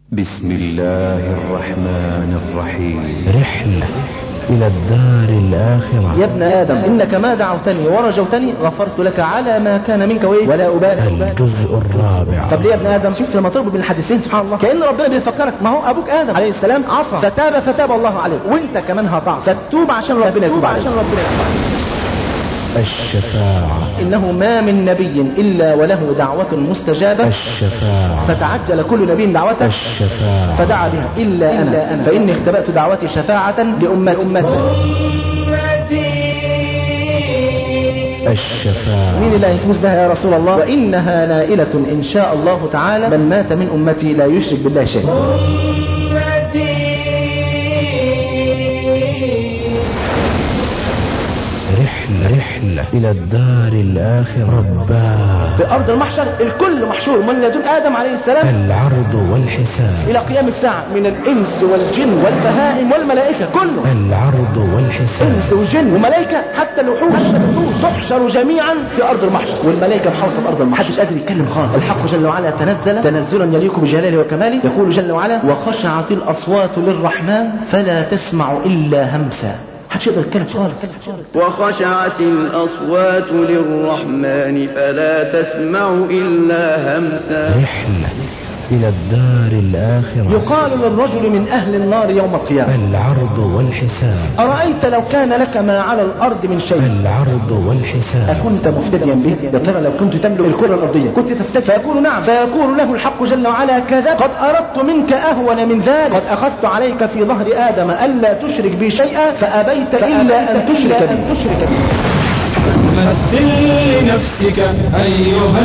بسم الله الرحمن الرحيم رحلة إلى الدار الآخرة يا ابن آدم إنك ما دعوتني ورجوتني غفرت لك على ما كان منك وإيه ولا أبالي الجزء الرابع طب ليه يا ابن آدم شوف لما تربط بين الحديثين سبحان الله كأن ربنا بيفكرك ما هو أبوك آدم عليه السلام عصى فتاب فتاب الله عليه وأنت كمان هتعصى فتوب عشان ربنا يتوب عليك عشان ربنا يتوب عليك الشفاعة إنه ما من نبي إلا وله دعوة مستجابة الشفاعة فتعجل كل نبي دعوته الشفاعة فدعا بها إلا أنا فإني اختبأت دعوتي شفاعة لأمتي الشفاعة مين اللي هيفوز بها يا رسول الله وإنها نائلة إن شاء الله تعالى من مات من أمتي لا يشرك بالله شيئا رحلة رحلة إلى الدار الآخرة رباه في أرض المحشر الكل محشور من لدن آدم عليه السلام العرض والحساب إلى قيام الساعة من الإنس والجن والبهائم والملائكة كله العرض والحساب إنس وجن وملائكة حتى الوحوش حتى الوحوش تحشر جميعا في أرض المحشر والملائكة محوطة بأرض المحشر محدش قادر يتكلم خالص الحق جل وعلا تنزل تنزلا يليق بجلاله وكماله يقول جل وعلا وخشعت الأصوات للرحمن فلا تسمع إلا همسا محدش يقدر يتكلم خالص وخشعت الأصوات للرحمن فلا تسمع إلا همسا رحلة إلى الدار الآخرة يقال للرجل من أهل النار يوم القيامة العرض والحساب أرأيت لو كان لك ما على الأرض من شيء العرض والحساب أكنت مفتديا به يا ترى لو كنت تملك الكرة الأرضية كنت تفتدي فيقول نعم فيقول له الحق جل وعلا كذا قد أردت منك أهون من ذلك قد أخذت عليك في ظهر آدم ألا تشرك بي شيئا فأبيت إلا أن تشرك بي تشرك بي مثل لنفسك أيها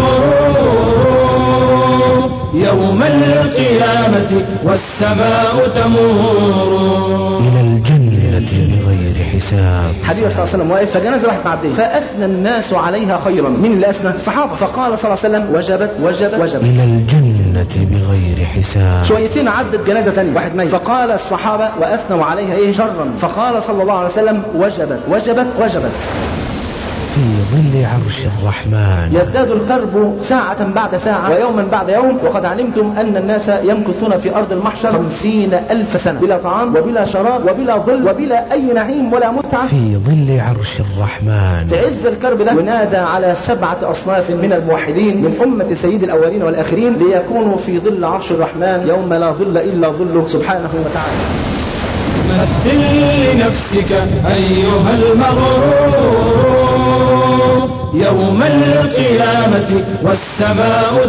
المغرور يوم القيامة والسماء تمور إلى الجنة بغير حساب حبيبي صلى الله عليه وسلم واقف فجنازه راحت معديه فاثنى الناس عليها خيرا مين اللي اثنى الصحابه فقال صلى الله عليه وسلم وجبت وجبت وجبت إلى الجنة بغير حساب شويتين عدت جنازه ثانيه واحد ميت فقال الصحابه واثنوا عليها ايه شرا فقال صلى الله عليه وسلم وجبت وجبت وجبت في ظل عرش الرحمن يزداد الكرب ساعة بعد ساعة ويوما بعد يوم وقد علمتم أن الناس يمكثون في أرض المحشر خمسين ألف سنة بلا طعام وبلا شراب وبلا ظل وبلا أي نعيم ولا متعة في ظل عرش الرحمن تعز الكرب ده ونادى على سبعة أصناف من الموحدين من أمة سيد الأولين والآخرين ليكونوا في ظل عرش الرحمن يوم لا ظل إلا ظله سبحانه وتعالى مثل لنفسك أيها المغرور يوم القيامة والسماء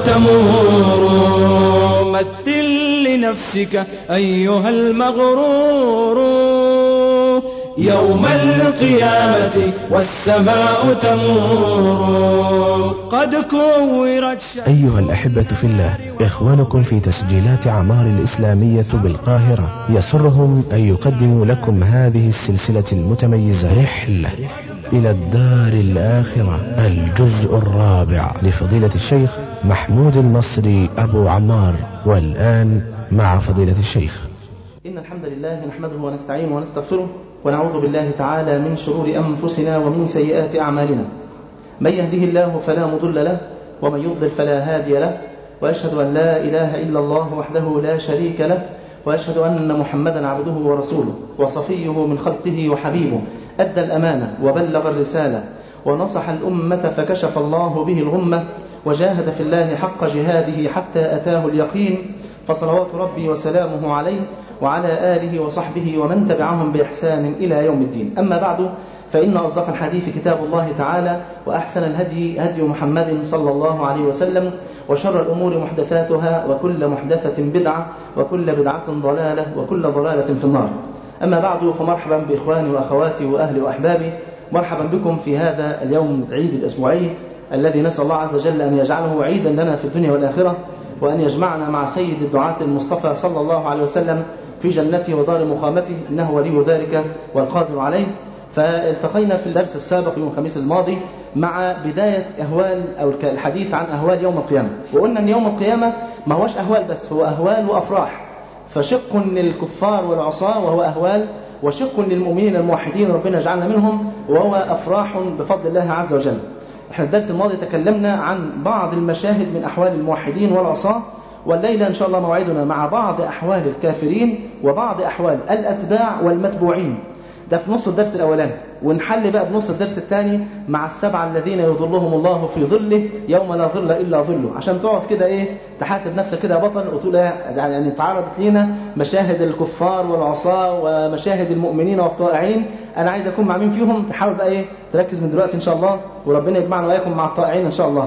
تمور مثل لنفسك أيها المغرور يوم القيامة والسماء تمور قد كورت شمس أيها الأحبة في الله إخوانكم في تسجيلات عمار الإسلامية بالقاهرة يسرهم أن يقدموا لكم هذه السلسلة المتميزة رحلة إلى الدار الآخرة الجزء الرابع لفضيلة الشيخ محمود المصري أبو عمار والآن مع فضيلة الشيخ إن الحمد لله نحمده ونستعينه ونستغفره ونعوذ بالله تعالى من شرور أنفسنا ومن سيئات أعمالنا من يهده الله فلا مضل له ومن يضلل فلا هادي له وأشهد أن لا إله إلا الله وحده لا شريك له وأشهد أن محمدا عبده ورسوله وصفيه من خلقه وحبيبه أدى الأمانة وبلغ الرسالة ونصح الأمة فكشف الله به الغمة وجاهد في الله حق جهاده حتى أتاه اليقين فصلوات ربي وسلامه عليه وعلى آله وصحبه ومن تبعهم بإحسان إلى يوم الدين أما بعد فإن أصدق الحديث كتاب الله تعالى وأحسن الهدي هدي محمد صلى الله عليه وسلم وشر الأمور محدثاتها وكل محدثة بدعة وكل بدعة ضلالة وكل ضلالة في النار أما بعد فمرحبا بإخواني وأخواتي وأهلي وأحبابي مرحبا بكم في هذا اليوم العيد الأسبوعي الذي نسأل الله عز وجل أن يجعله عيدا لنا في الدنيا والآخرة وأن يجمعنا مع سيد الدعاة المصطفى صلى الله عليه وسلم في جنته ودار مقامته إنه ولي ذلك والقادر عليه فالتقينا في الدرس السابق يوم الخميس الماضي مع بداية أهوال أو الحديث عن أهوال يوم القيامة وقلنا أن يوم القيامة ما هوش أهوال بس هو أهوال وأفراح فشق للكفار والعصاة وهو أهوال وشق للمؤمنين الموحدين ربنا يجعلنا منهم وهو أفراح بفضل الله عز وجل احنا الدرس الماضي تكلمنا عن بعض المشاهد من أحوال الموحدين والعصاة والليلة إن شاء الله موعدنا مع بعض أحوال الكافرين وبعض أحوال الأتباع والمتبوعين ده في نص الدرس الأولاني ونحل بقى بنص الدرس الثاني مع السبعة الذين يظلهم الله في ظله يوم لا ظل إلا ظله عشان تقعد كده إيه تحاسب نفسك كده يا بطل وتقول إيه يعني تعرضت لينا مشاهد الكفار والعصاة ومشاهد المؤمنين والطائعين أنا عايز أكون مع مين فيهم تحاول بقى إيه تركز من دلوقتي إن شاء الله وربنا يجمعنا وإياكم مع الطائعين إن شاء الله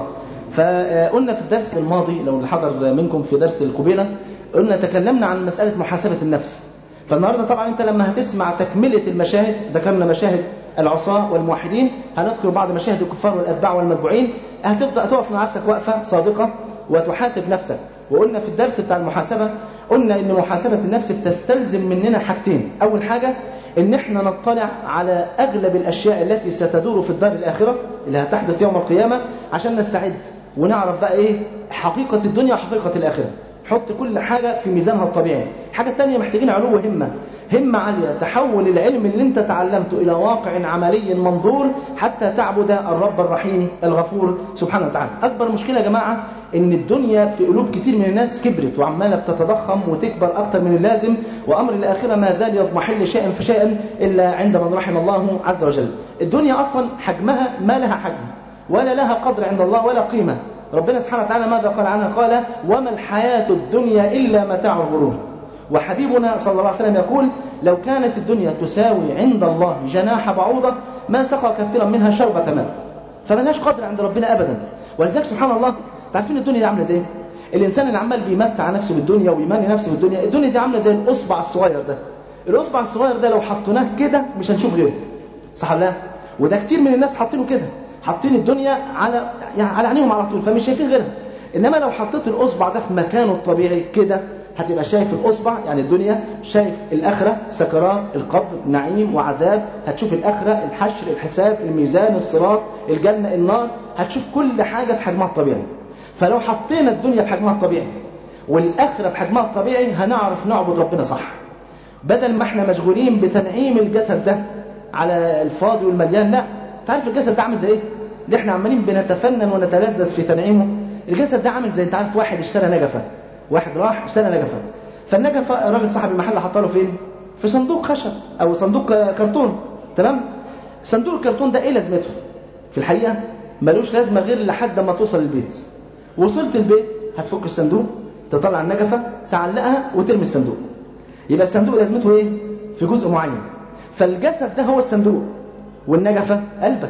فقلنا في الدرس الماضي لو اللي حضر منكم في درس القبيلة قلنا تكلمنا عن مسألة محاسبة النفس فالنهارده طبعا انت لما هتسمع تكمله المشاهد ذكرنا مشاهد العصاة والموحدين هنذكر بعض مشاهد الكفار والاتباع والمتبوعين هتبدا تقف مع نفسك وقفه صادقه وتحاسب نفسك وقلنا في الدرس بتاع المحاسبه قلنا ان محاسبه النفس بتستلزم مننا حاجتين اول حاجه ان احنا نطلع على اغلب الاشياء التي ستدور في الدار الاخره اللي هتحدث يوم القيامه عشان نستعد ونعرف بقى ايه حقيقه الدنيا وحقيقه الاخره حط كل حاجة في ميزانها الطبيعي الحاجة الثانية محتاجين علو همة همة عالية تحول العلم اللي انت تعلمته إلى واقع عملي منظور حتى تعبد الرب الرحيم الغفور سبحانه وتعالى أكبر مشكلة يا جماعة إن الدنيا في قلوب كتير من الناس كبرت وعمالة بتتضخم وتكبر أكتر من اللازم وأمر الآخرة ما زال يضمحل شيئا فشيئا إلا عند من رحم الله عز وجل الدنيا أصلا حجمها ما لها حجم ولا لها قدر عند الله ولا قيمة ربنا سبحانه وتعالى ماذا قال عنها قال وما الحياة الدنيا إلا متاع الغرور وحبيبنا صلى الله عليه وسلم يقول لو كانت الدنيا تساوي عند الله جناح بعوضة ما سقى كثيرا منها شربة ماء فملهاش قدر عند ربنا أبدا ولذلك سبحان الله تعرفين الدنيا دي عاملة زي الإنسان اللي عمال بيمتع نفسه بالدنيا ويمني نفسه بالدنيا الدنيا دي عاملة زي الأصبع الصغير ده الأصبع الصغير ده لو حطيناه كده مش هنشوف غيره صح ولا وده كتير من الناس حاطينه كده حاطين الدنيا على يعني على عينيهم على طول فمش شايفين غيرها انما لو حطيت الاصبع ده في مكانه الطبيعي كده هتبقى شايف الاصبع يعني الدنيا شايف الاخره سكرات القبر نعيم وعذاب هتشوف الاخره الحشر الحساب الميزان الصراط الجنه النار هتشوف كل حاجه في حجمها الطبيعي فلو حطينا الدنيا في حجمها الطبيعي والاخره في حجمها الطبيعي هنعرف نعبد ربنا صح بدل ما احنا مشغولين بتنعيم الجسد ده على الفاضي والمليان لا تعرف الجسد ده عامل زي ايه اللي احنا عمالين بنتفنن ونتلذذ في تنعيمه الجسد ده عامل زي انت عارف واحد اشترى نجفه واحد راح اشترى نجفه فالنجفه الراجل صاحب المحل حط له فين في صندوق خشب او صندوق كرتون تمام صندوق الكرتون ده ايه لازمته في الحقيقه ملوش لازمه غير لحد ما توصل البيت وصلت البيت هتفك الصندوق تطلع النجفه تعلقها وترمي الصندوق يبقى الصندوق لازمته ايه في جزء معين فالجسد ده هو الصندوق والنجفه قلبك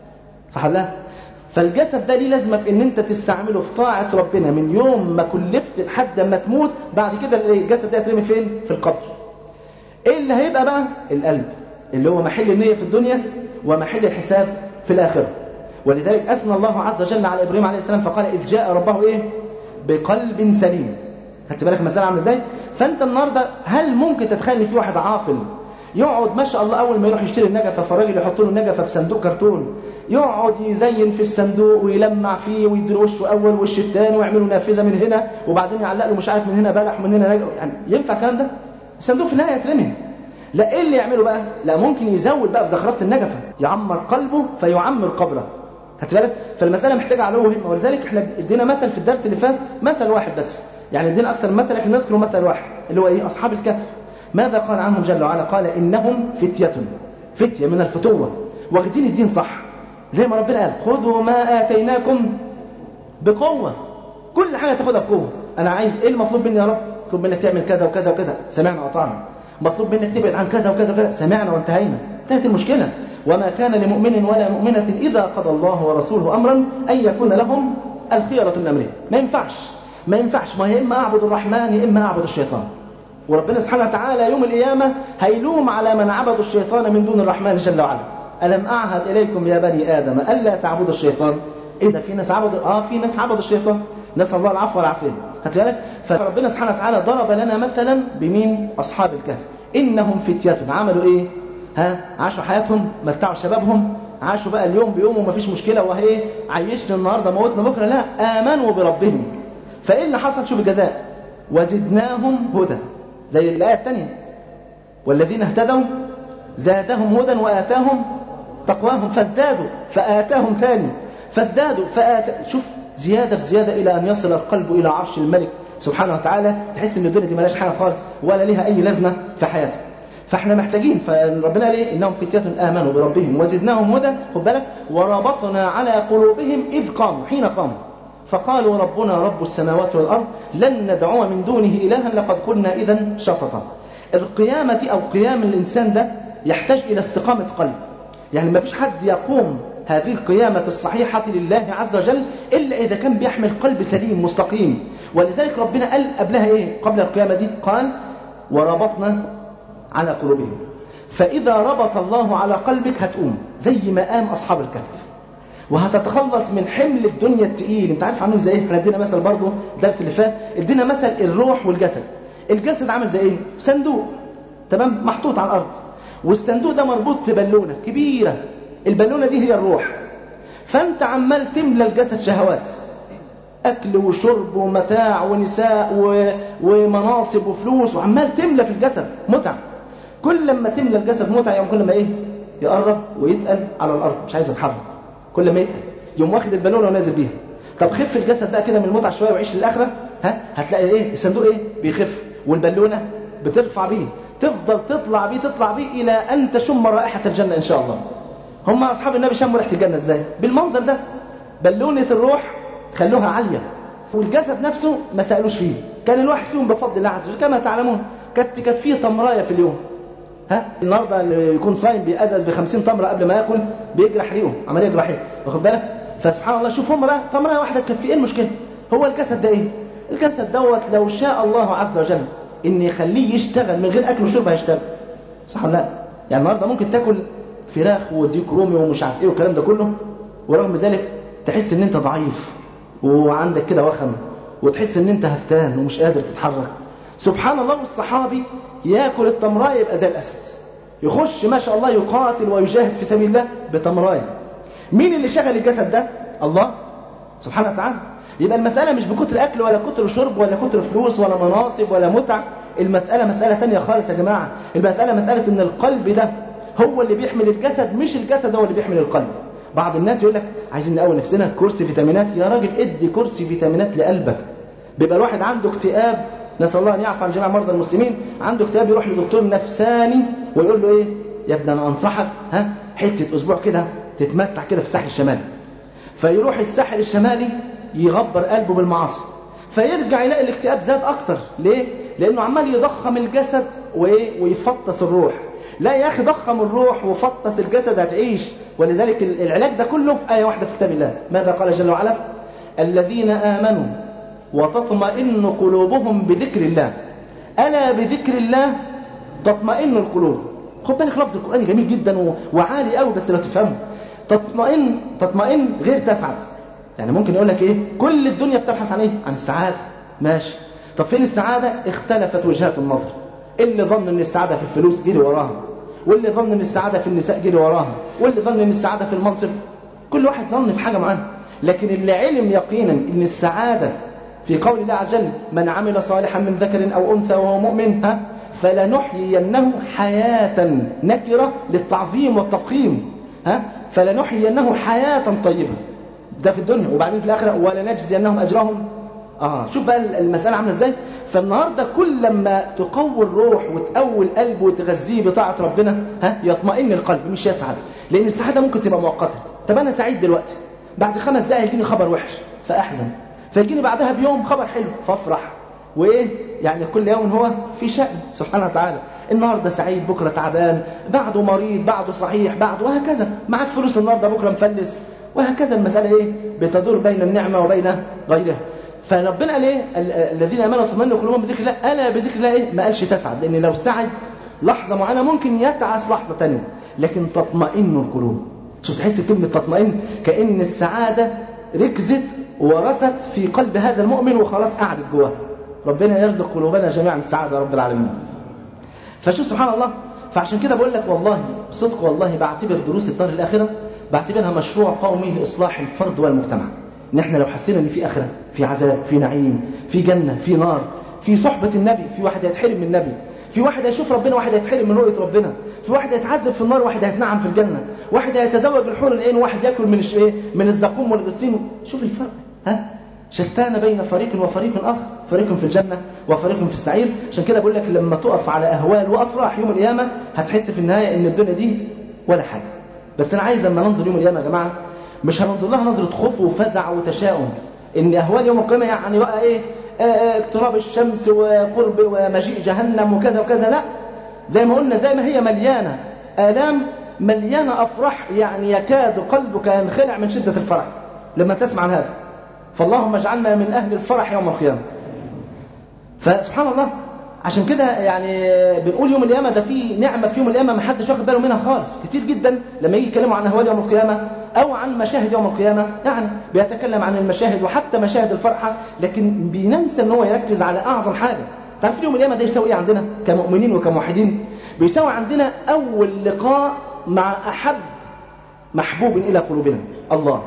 صح لا فالجسد ده ليه لازمه في ان انت تستعمله في طاعه ربنا من يوم ما كلفت لحد ما تموت بعد كده الجسد ده يترمي فين في القبر ايه اللي هيبقى بقى القلب اللي هو محل النيه في الدنيا ومحل الحساب في الاخره ولذلك اثنى الله عز وجل على ابراهيم عليه السلام فقال اذ جاء ربه ايه بقلب سليم خدت بالك المساله عامله ازاي فانت النهارده هل ممكن تتخيل ان في واحد عاقل يقعد ما شاء الله اول ما يروح يشتري النجفه فالراجل يحط له النجفه في صندوق كرتون يقعد يزين في الصندوق ويلمع فيه ويدير وشه اول وش الثاني ويعملوا نافذه من هنا وبعدين يعلق له مش عارف من هنا بلح ومن هنا نجف يعني ينفع الكلام ده؟ الصندوق في النهايه يترمي لا ايه اللي يعمله بقى؟ لا ممكن يزود بقى في زخرفه النجفه يعمر قلبه فيعمر قبره خدت بالك؟ فالمساله محتاجه علو همه ولذلك احنا ادينا مثل في الدرس اللي فات مثل واحد بس يعني ادينا اكثر من مثل لكن نذكر مثل واحد اللي هو ايه؟ اصحاب الكهف ماذا قال عنهم جل وعلا؟ قال انهم فتيه فتيه من الفتوه واخدين الدين صح زي ما ربنا قال خذوا ما اتيناكم بقوه كل حاجه تاخدها بقوه انا عايز ايه المطلوب مني يا رب؟ مطلوب منك تعمل كذا وكذا وكذا سمعنا وأطعنا مطلوب منك تبعد عن كذا وكذا وكذا سمعنا وانتهينا انتهت المشكله وما كان لمؤمن ولا مؤمنة إذا قضى الله ورسوله أمرا أن يكون لهم الخيرة من أمره ما ينفعش ما ينفعش ما يا إما أعبد الرحمن يا إما أعبد الشيطان وربنا سبحانه وتعالى يوم القيامة هيلوم على من عبدوا الشيطان من دون الرحمن جل وعلا ألم أعهد إليكم يا بني آدم ألا تعبدوا الشيطان إيه ده في ناس عبدوا آه في ناس عبدوا الشيطان نسأل الله العفو والعافية خدت بالك فربنا سبحانه وتعالى ضرب لنا مثلا بمين أصحاب الكهف إنهم فتية عملوا إيه ها عاشوا حياتهم متعوا شبابهم عاشوا بقى اليوم بيوم ومفيش مشكلة وهي عيشنا النهاردة موتنا بكرة لا آمنوا بربهم فإيه اللي حصل شوف الجزاء وزدناهم هدى زي الآية الثانية والذين اهتدوا زادهم هدى وآتاهم تقواهم فازدادوا فآتاهم ثاني فازدادوا فآت شوف زيادة في زيادة إلى أن يصل القلب إلى عرش الملك سبحانه وتعالى تحس ان الدنيا دي مالهاش حاجه خالص ولا ليها اي لازمه في حياتك فاحنا محتاجين فربنا قال ايه انهم فتية امنوا بربهم وزدناهم هدى خد بالك وربطنا على قلوبهم اذ قاموا حين قاموا فقالوا ربنا رب السماوات والارض لن ندعو من دونه الها لقد قلنا اذا شططا القيامه او قيام الانسان ده يحتاج الى استقامه قلب يعني ما فيش حد يقوم هذه القيامة الصحيحة لله عز وجل إلا إذا كان بيحمل قلب سليم مستقيم ولذلك ربنا قال قبلها إيه قبل القيامة دي قال وربطنا على قلوبهم فإذا ربط الله على قلبك هتقوم زي ما قام أصحاب الكهف وهتتخلص من حمل الدنيا التقيل انت عارف عامل زي ايه احنا ادينا مثل برضه الدرس اللي فات ادينا مثل الروح والجسد الجسد عامل زي ايه صندوق تمام محطوط على الارض والصندوق ده مربوط ببالونه كبيره البالونه دي هي الروح فانت عمال تملى الجسد شهوات اكل وشرب ومتاع ونساء و... ومناصب وفلوس وعمال تملى في الجسد متع كل لما تملى الجسد متع يوم كل ما ايه يقرب ويتقل على الارض مش عايز يتحرك كل ما يتقل يوم واخد البالونه ونازل بيها طب خف الجسد بقى كده من المتعه شويه وعيش للاخره ها هتلاقي ايه الصندوق ايه بيخف والبالونه بترفع بيه تفضل تطلع بيه تطلع بيه الى ان تشم رائحه الجنه ان شاء الله هم اصحاب النبي شموا ريحه الجنه ازاي بالمنظر ده بالونه الروح خلوها عاليه والجسد نفسه ما سالوش فيه كان الواحد فيهم بفضل الله عز وجل كما تعلمون كانت تكفيه تمرايه في اليوم ها النهارده اللي يكون صايم بيأزأز ب 50 تمره قبل ما ياكل بيجرح ريقه عمليه جراحيه واخد بالك فسبحان الله شوف هم بقى تمره واحده تكفيه ايه المشكله هو الجسد ده ايه الجسد دوت لو شاء الله عز وجل ان يخليه يشتغل من غير اكل وشرب هيشتغل صح ولا لا يعني النهارده ممكن تاكل فراخ وديك رومي ومش عارف ايه والكلام ده كله ورغم ذلك تحس ان انت ضعيف وعندك كده وخم وتحس ان انت هفتان ومش قادر تتحرك سبحان الله والصحابي ياكل التمرايه يبقى زي الاسد يخش ما شاء الله يقاتل ويجاهد في سبيل الله بتمرايه مين اللي شغل الجسد ده الله سبحانه وتعالى يبقى المسألة مش بكتر أكل ولا كتر شرب ولا كتر فلوس ولا مناصب ولا متع المسألة مسألة تانية خالص يا جماعة المسألة مسألة إن القلب ده هو اللي بيحمل الجسد مش الجسد هو اللي بيحمل القلب بعض الناس يقول لك عايزين نقوي نفسنا كرسي فيتامينات يا راجل ادي كرسي فيتامينات لقلبك بيبقى الواحد عنده اكتئاب نسأل الله أن يعفو عن جميع مرضى المسلمين عنده اكتئاب يروح لدكتور نفساني ويقول له إيه يا ابني أنا أنصحك ها حتة أسبوع كده تتمتع كده في الساحل الشمالي فيروح الساحل الشمالي يغبر قلبه بالمعاصي فيرجع يلاقي الاكتئاب زاد أكتر ليه؟ لأنه عمال يضخم الجسد وإيه؟ ويفطس الروح لا يا أخي ضخم الروح وفطس الجسد هتعيش ولذلك العلاج ده كله في آية واحدة في كتاب الله ماذا قال جل وعلا الذين آمنوا وتطمئن قلوبهم بذكر الله ألا بذكر الله تطمئن القلوب خد بالك لفظ القرآن جميل جدا وعالي قوي بس لو تفهمه تطمئن تطمئن غير تسعد يعني ممكن يقول لك ايه كل الدنيا بتبحث عن ايه عن السعادة ماشي طب فين السعادة اختلفت وجهات النظر اللي ظن ان السعادة في الفلوس جري وراها واللي ظن ان السعادة في النساء جري وراها واللي ظن ان السعادة في المنصب كل واحد ظن في حاجة معينة لكن اللي علم يقينا ان السعادة في قول الله عز وجل من عمل صالحا من ذكر او انثى وهو مؤمن ها فلنحيينه حياة نكرة للتعظيم والتفخيم ها فلنحيينه حياة طيبة ده في الدنيا وبعدين في الآخرة ولنجزينهم أجرهم آه شوف بقى المسألة عاملة إزاي فالنهاردة كل لما تقوي الروح وتقوي القلب وتغذيه بطاعة ربنا ها يطمئن القلب مش يسعد لأن السعادة ممكن تبقى مؤقتة طب أنا سعيد دلوقتي بعد خمس دقايق يجيني خبر وحش فأحزن فيجيني بعدها بيوم خبر حلو فافرح وايه يعني كل يوم هو في شأن سبحانه وتعالى النهارده سعيد بكره تعبان بعده مريض بعده صحيح بعده وهكذا معاك فلوس النهارده بكره مفلس وهكذا المساله ايه بتدور بين النعمه وبين غيرها فربنا قال ايه الذين امنوا وطمئنوا قلوبهم بذكر الله الا بذكر الله ايه ما قالش تسعد لان لو سعد لحظه معينه ممكن يتعس لحظه ثانيه لكن تطمئن القلوب شوف تحس كلمه تطمئن كان السعاده ركزت ورست في قلب هذا المؤمن وخلاص قعدت جواه ربنا يرزق قلوبنا جميعا السعاده يا رب العالمين فشوف سبحان الله فعشان كده بقول لك والله بصدق والله بعتبر دروس الدار الاخره بعتبرها مشروع قومي لاصلاح الفرد والمجتمع ان احنا لو حسينا ان في اخره في عذاب في نعيم في جنه في نار في صحبه النبي في واحد هيتحرم من النبي في واحد هيشوف ربنا واحد هيتحرم من رؤيه ربنا في واحد هيتعذب في النار واحد هيتنعم في الجنه واحد هيتزوج الحور العين وواحد ياكل من ايه من الزقوم والغسلين شوف الفرق ها شتان بين فريق وفريق آخر فريق في الجنة وفريق في السعير عشان كده بقول لك لما تقف على أهوال وأفراح يوم القيامة هتحس في النهاية إن الدنيا دي ولا حاجة بس أنا عايز لما ننظر يوم القيامة يا جماعة مش هننظر لها نظرة خوف وفزع وتشاؤم إن أهوال يوم القيامة يعني بقى إيه آه، آه، اقتراب الشمس وقرب ومجيء جهنم وكذا وكذا لا زي ما قلنا زي ما هي مليانة آلام مليانة أفراح يعني يكاد قلبك ينخلع من شدة الفرح لما تسمع عن هذا فاللهم اجعلنا من أهل الفرح يوم القيامة فسبحان الله عشان كده يعني بنقول يوم القيامة ده في نعمة في يوم القيامة ما حدش واخد باله منها خالص كتير جدا لما يجي يتكلموا عن أهوال يوم القيامة أو عن مشاهد يوم القيامة يعني بيتكلم عن المشاهد وحتى مشاهد الفرحة لكن بينسى ان هو يركز على أعظم حاجة تعرفين يوم القيامة ده يساوي إيه عندنا كمؤمنين وكموحدين بيساوي عندنا أول لقاء مع أحب محبوب إلى قلوبنا الله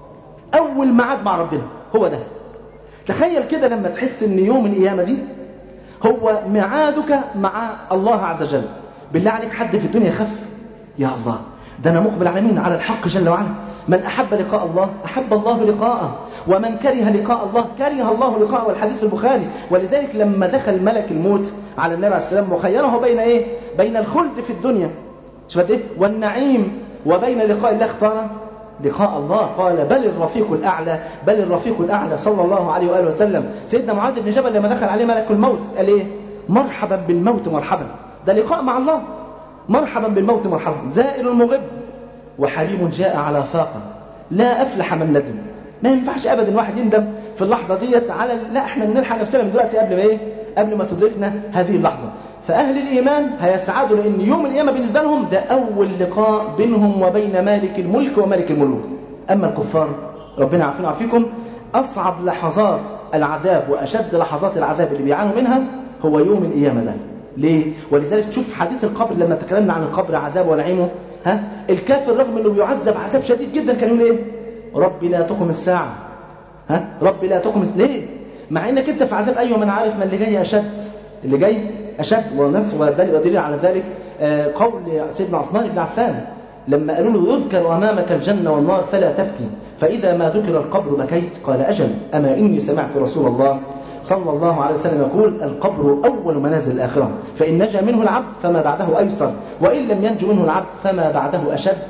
أول ميعاد مع ربنا هو ده تخيل كده لما تحس ان يوم القيامة دي هو ميعادك مع الله عز وجل بالله عليك حد في الدنيا يخف يا الله ده انا مقبل على مين على الحق جل وعلا من احب لقاء الله احب الله لقاءه ومن كره لقاء الله كره الله لقاءه والحديث في البخاري ولذلك لما دخل ملك الموت على النبي عليه السلام وخيره بين ايه بين الخلد في الدنيا شوف ايه والنعيم وبين لقاء الله اختار لقاء الله قال بل الرفيق الأعلى بل الرفيق الأعلى صلى الله عليه وآله وسلم سيدنا معاذ بن جبل لما دخل عليه ملك الموت قال إيه مرحبا بالموت مرحبا ده لقاء مع الله مرحبا بالموت مرحبا زائر مغب وحليم جاء على فاقة لا أفلح من ندم ما ينفعش أبدا واحد يندم في اللحظة ديت على لا احنا نلحق نفسنا من دلوقتي قبل ما ايه قبل ما تدركنا هذه اللحظة فأهل الإيمان هيسعدوا لأن يوم القيامة بالنسبة لهم ده أول لقاء بينهم وبين مالك الملك وملك الملوك أما الكفار ربنا عافينا وعافيكم أصعب لحظات العذاب وأشد لحظات العذاب اللي بيعانوا منها هو يوم القيامة ده ليه؟ ولذلك تشوف حديث القبر لما تكلمنا عن القبر عذاب ونعيمه ها الكافر رغم انه بيعذب عذاب شديد جدا كان يقول ايه؟ ربي لا تقم الساعة ها ربي لا تقم ليه؟ مع انك انت في عذاب ايوه ما انا عارف ما اللي جاي اشد اللي جاي أشد ونص ودليل على ذلك قول سيدنا عثمان بن عفان لما قالوا له يذكر أمامك الجنة والنار فلا تبكي فإذا ما ذكر القبر بكيت قال أجل أما إني سمعت رسول الله صلى الله عليه وسلم يقول القبر أول منازل الآخرة فإن نجا منه العبد فما بعده أيسر وإن لم ينج منه العبد فما بعده أشد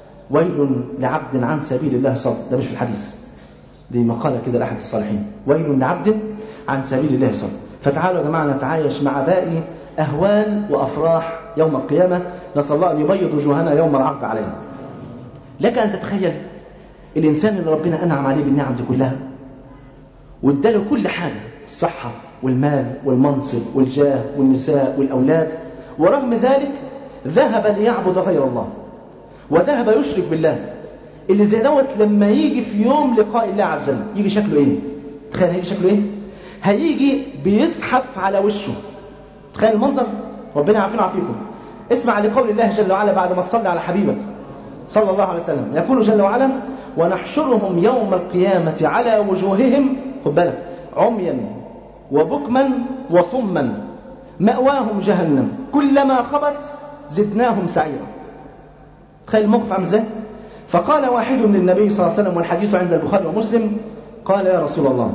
ويل لعبد عن سبيل الله صد ده مش في الحديث دي مقالة كده لأحد الصالحين ويل لعبد عن سبيل الله صد فتعالوا يا جماعة نتعايش مع باقي أهوال وأفراح يوم القيامة نسأل الله أن يبيض وجوهنا يوم العرض علينا لك أن تتخيل الإنسان اللي ربنا أنعم عليه بالنعم دي كلها واداله كل حاجة الصحة والمال والمنصب والجاه والنساء والأولاد ورغم ذلك ذهب ليعبد غير الله وذهب يشرك بالله اللي زي دوت لما يجي في يوم لقاء الله عز وجل يجي شكله ايه تخيل هيجي شكله ايه هيجي بيزحف على وشه تخيل المنظر ربنا يعافينا ويعافيكم اسمع لقول الله جل وعلا بعد ما تصلي على حبيبك صلى الله عليه وسلم يقول جل وعلا ونحشرهم يوم القيامة على وجوههم خد بالك عميا وبكما وصما مأواهم جهنم كلما خبت زدناهم سعيرا تخيل الموقف عامل ازاي فقال واحد من النبي صلى الله عليه وسلم والحديث عند البخاري ومسلم قال يا رسول الله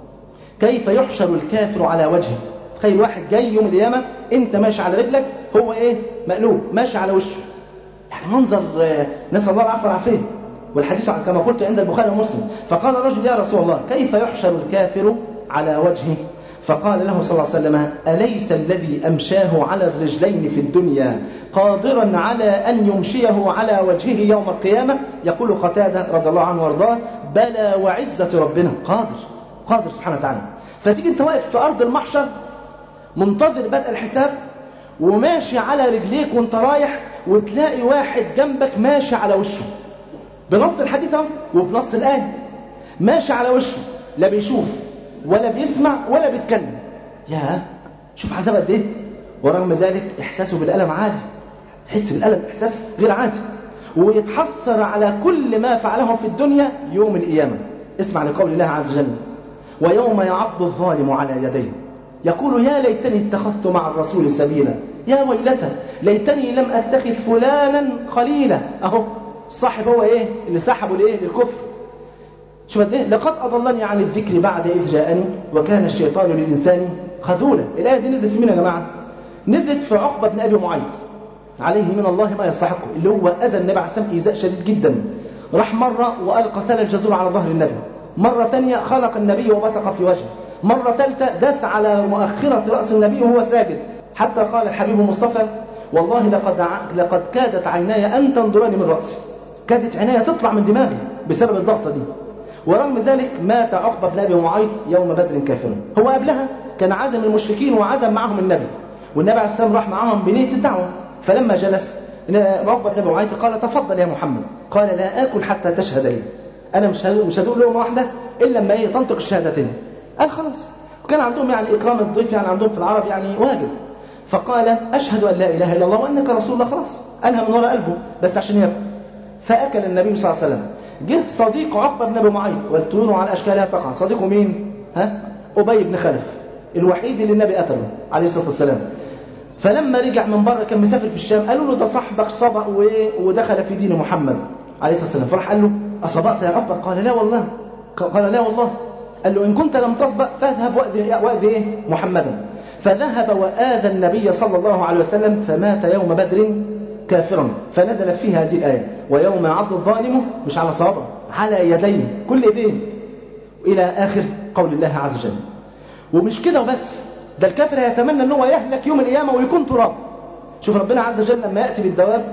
كيف يحشر الكافر على وجهه تخيل واحد جاي يوم القيامة انت ماشي على رجلك هو ايه مقلوب ماشي على وشه يعني منظر نسأل الله العفو والعافية والحديث كما قلت عند البخاري ومسلم فقال الرجل يا رسول الله كيف يحشر الكافر على وجهه فقال له صلى الله عليه وسلم أليس الذي أمشاه على الرجلين في الدنيا قادرا على أن يمشيه على وجهه يوم القيامة يقول قتادة رضي الله عنه وارضاه بلى وعزة ربنا قادر قادر سبحانه وتعالى فتيجي انت واقف في أرض المحشر منتظر بدء الحساب وماشي على رجليك وانت رايح وتلاقي واحد جنبك ماشي على وشه بنص الحديث اهو وبنص الآية ماشي على وشه لا بيشوف ولا بيسمع ولا بيتكلم يا شوف عذاب قد ايه ورغم ذلك احساسه بالالم عادي يحس بالالم احساس غير عادي ويتحسر على كل ما فعله في الدنيا يوم القيامه اسمع لقول الله عز وجل ويوم يعض الظالم على يديه يقول يا ليتني اتخذت مع الرسول سبيلا يا ويلتى ليتني لم اتخذ فلانا خليلا اهو الصاحب هو ايه اللي سحبه لايه للكفر شوف قد ايه لقد اضلني عن الذكر بعد اذ جاءني وكان الشيطان للانسان خذولا الايه دي نزلت في مين يا جماعه نزلت في عقبه بن ابي معيط عليه من الله ما يستحقه اللي هو اذى النبي عليه الصلاه والسلام ايذاء شديد جدا راح مره والقى سل الجزور على ظهر النبي مره ثانيه خلق النبي وبصق في وجهه مره ثالثه دس على مؤخره راس النبي وهو ساجد حتى قال الحبيب المصطفى والله لقد ع- لقد كادت عيناي ان تنظراني من راسي كادت عيناي تطلع من دماغي بسبب الضغطه دي ورغم ذلك مات عقبه بن ابي معيط يوم بدر كافرا هو قبلها كان عزم المشركين وعزم معهم النبي والنبي عليه السلام راح معهم بنيه الدعوه فلما جلس عقبه بن ابي معيط قال تفضل يا محمد قال لا اكل حتى تشهد لي انا مش هدوق مش هدوق لقمه واحده الا لما ايه تنطق الشهادتين قال خلاص وكان عندهم يعني اكرام الضيف يعني عندهم في العرب يعني واجب فقال اشهد ان لا اله الا الله وانك رسول الله خلاص قالها من وراء قلبه بس عشان ياكل فاكل النبي صلى الله عليه وسلم جه صديق عقبه بن ابي معيط والطيور على اشكالها تقع صديقه مين ها ابي بن خلف الوحيد اللي النبي قتله عليه الصلاه والسلام فلما رجع من بره كان مسافر في الشام قالوا له ده صاحبك صبأ وايه ودخل في دين محمد عليه الصلاه والسلام فراح قال له اصبأت يا عقبه قال لا والله قال لا والله قال له ان كنت لم تسبق فاذهب واذي واذي ايه محمدا فذهب واذى النبي صلى الله عليه وسلم فمات يوم بدر كافرا فنزلت فيه هذه الايه ويوم يعض الظالم مش على صوابه على يديه كل ايديه الى اخر قول الله عز وجل ومش كده وبس ده الكافر هيتمنى ان هو يهلك يوم القيامه ويكون تراب شوف ربنا عز وجل لما ياتي بالدواب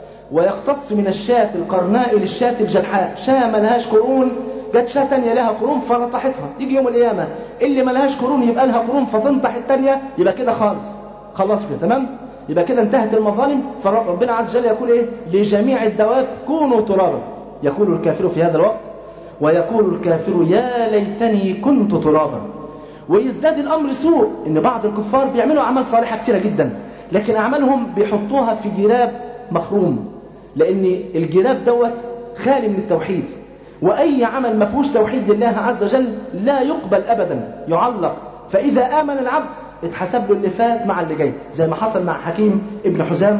ويقتص من الشاة القرناء للشاة الجلحاء شاة ملهاش قرون جت شاة تانية لها قرون فنطحتها يجي يوم القيامة اللي ملهاش قرون يبقى لها قرون فتنطح التانية يبقى كده خالص خلاص كده تمام يبقى كده انتهت المظالم فربنا عز وجل يقول ايه لجميع الدواب كونوا ترابا يقول الكافر في هذا الوقت ويقول الكافر يا ليتني كنت ترابا ويزداد الامر سوء ان بعض الكفار بيعملوا اعمال صالحه كتيره جدا لكن اعمالهم بيحطوها في جراب مخروم لان الجراب دوت خالي من التوحيد واي عمل ما فيهوش توحيد لله عز وجل لا يقبل ابدا يعلق فاذا امن العبد اتحسب له اللي فات مع اللي جاي زي ما حصل مع حكيم ابن حزام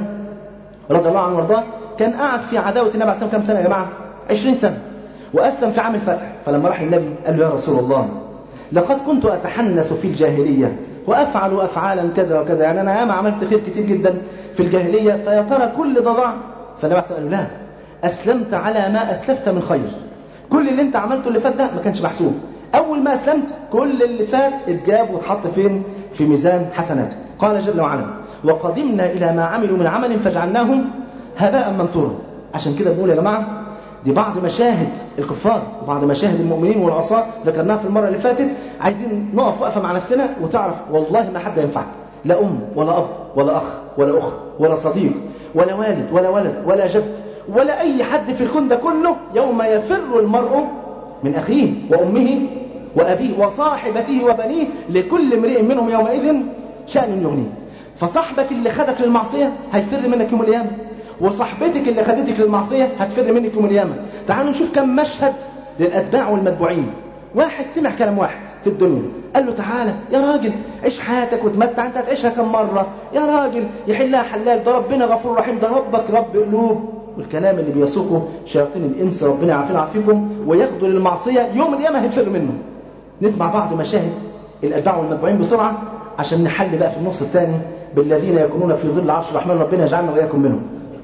رضي الله عنه وارضاه كان قاعد في عداوه النبي عليه الصلاه والسلام كام سنه يا جماعه 20 سنه واسلم في عام الفتح فلما راح النبي قال له يا رسول الله لقد كنت أتحنث في الجاهلية وأفعل أفعالا كذا وكذا يعني أنا ياما عملت خير كتير جدا في الجاهلية فيا ترى كل ده ضاع فالنبي عليه قال له لا أسلمت على ما أسلفت من خير كل اللي أنت عملته اللي فات ده ما كانش محسوب أول ما أسلمت كل اللي فات اتجاب واتحط فين في ميزان حسناتك قال جل وعلا وقدمنا إلى ما عملوا من عمل فجعلناه هباء منثورا عشان كده بنقول يا جماعة دي بعض مشاهد الكفار وبعض مشاهد المؤمنين والعصاة ذكرناها في المرة اللي فاتت عايزين نقف وقفة مع نفسنا وتعرف والله ما حد ينفعك لا أم ولا أب ولا أخ ولا أخت ولا صديق ولا والد ولا ولد ولا جد ولا أي حد في الكون ده كله يوم يفر المرء من أخيه وأمه وأبيه وصاحبته وبنيه لكل امرئ منهم يومئذ شأن يغنيه فصاحبك اللي خدك للمعصية هيفر منك يوم القيامة وصاحبتك اللي خدتك للمعصية هتفر منك يوم القيامة تعالوا نشوف كم مشهد للأتباع والمتبوعين واحد سمع كلام واحد في الدنيا قال له تعالى يا راجل عيش حياتك وتمتع انت هتعيشها كم مرة يا راجل يحلها حلال ده ربنا غفور رحيم ده ربك رب قلوب والكلام اللي بيسوقه شياطين الإنس ربنا يعافينا ويعافيكم وياخدوا للمعصية يوم القيامة هيفر منه نسمع بعض مشاهد الأتباع والمتبوعين بسرعة عشان نحل بقى في النص الثاني بالذين يكونون في ظل عرش الرحمن ربنا يجعلنا وإياكم منهم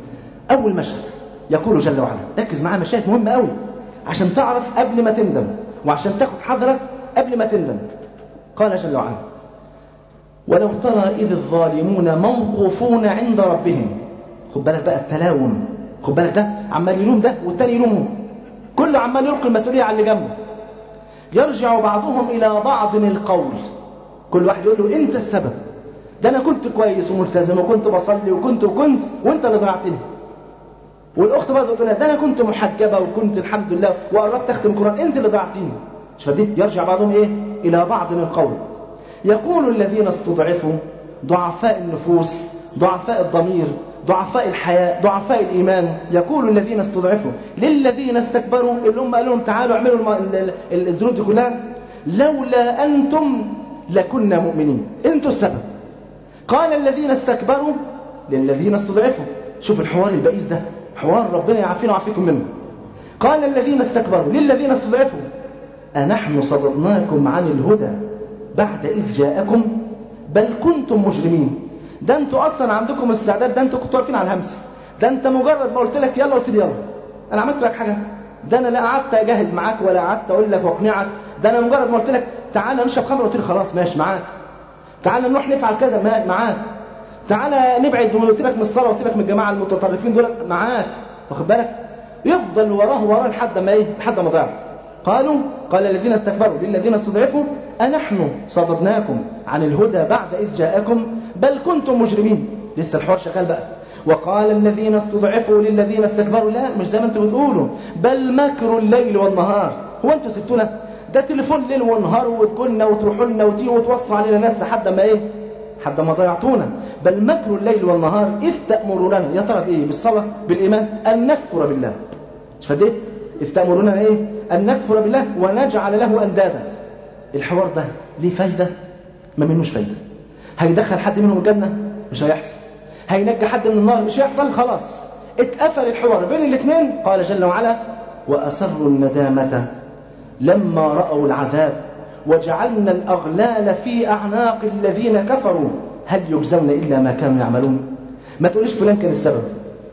أول مشهد يقول جل وعلا ركز معاه مشاهد مهمة قوي عشان تعرف قبل ما تندم وعشان تاخد حذرك قبل ما تندم قال جل وعلا ولو ترى إذ الظالمون موقوفون عند ربهم خد بالك بقى التلاوم خد بالك ده عمال يلوم ده والتاني يلومه كله عمال يلقي المسؤولية على اللي جنبه يرجع بعضهم إلى بعض القول كل واحد يقول له أنت السبب ده أنا كنت كويس وملتزم وكنت بصلي وكنت وكنت وأنت اللي ضيعتني والاخت برضه تقول ده انا كنت محجبه وكنت الحمد لله وقربت اختم القران انت اللي ضيعتيني مش فدي يرجع بعضهم ايه الى بعض القول يقول الذين استضعفوا ضعفاء النفوس ضعفاء الضمير ضعفاء الحياة ضعفاء الإيمان يقول الذين استضعفوا للذين استكبروا اللي هم قالوا لهم تعالوا اعملوا الذنوب دي كلها لولا أنتم لكنا مؤمنين انتوا السبب قال الذين استكبروا للذين استضعفوا شوف الحوار البئيس ده حوار ربنا يعافينا ويعافيكم منه قال الذين استكبروا للذين استضعفوا أنحن صددناكم عن الهدى بعد إذ جاءكم بل كنتم مجرمين ده انتوا أصلا عندكم استعداد ده انتوا كنتوا واقفين على الهمسة ده انت مجرد ما قلت لك يلا قلت لي يلا أنا عملت لك حاجة ده أنا لا قعدت أجاهد معاك ولا قعدت أقول لك وأقنعك ده أنا مجرد ما قلت لك تعالى نشرب خمر قلت لي خلاص ماشي معاك تعالى نروح نفعل كذا ما- معاك تعالى نبعد وسيبك من الصلاه وسيبك من الجماعه المتطرفين دول معاك واخد بالك يفضل وراه وراه لحد ما ايه لحد ما ضاع قالوا قال الذين استكبروا للذين استضعفوا أنحن صددناكم عن الهدى بعد إذ جاءكم بل كنتم مجرمين لسه الحوار شغال بقى وقال الذين استضعفوا للذين استكبروا لا مش زي ما انتم بتقولوا بل مكر الليل والنهار هو انتوا سبتونا ده تليفون ليل ونهار وتكلنا وتروحوا لنا وتيجوا وتوصوا علينا ناس لحد ما ايه حتى ما ضيعتونا بل مكر الليل والنهار إذ تأمروننا يا ترى بإيه بالصلاة بالإيمان أن نكفر بالله فديت إذ تأمروننا إيه أن نكفر بالله ونجعل له أندادا الحوار ده ليه فايدة ما منوش فايدة هيدخل حد منهم الجنة مش هيحصل هينجي حد من النار مش هيحصل خلاص اتقفل الحوار بين الاثنين قال جل وعلا وأسروا الندامة لما رأوا العذاب وجعلنا الأغلال في أعناق الذين كفروا هل يجزون إلا ما كانوا يعملون ما تقوليش فلان كان السبب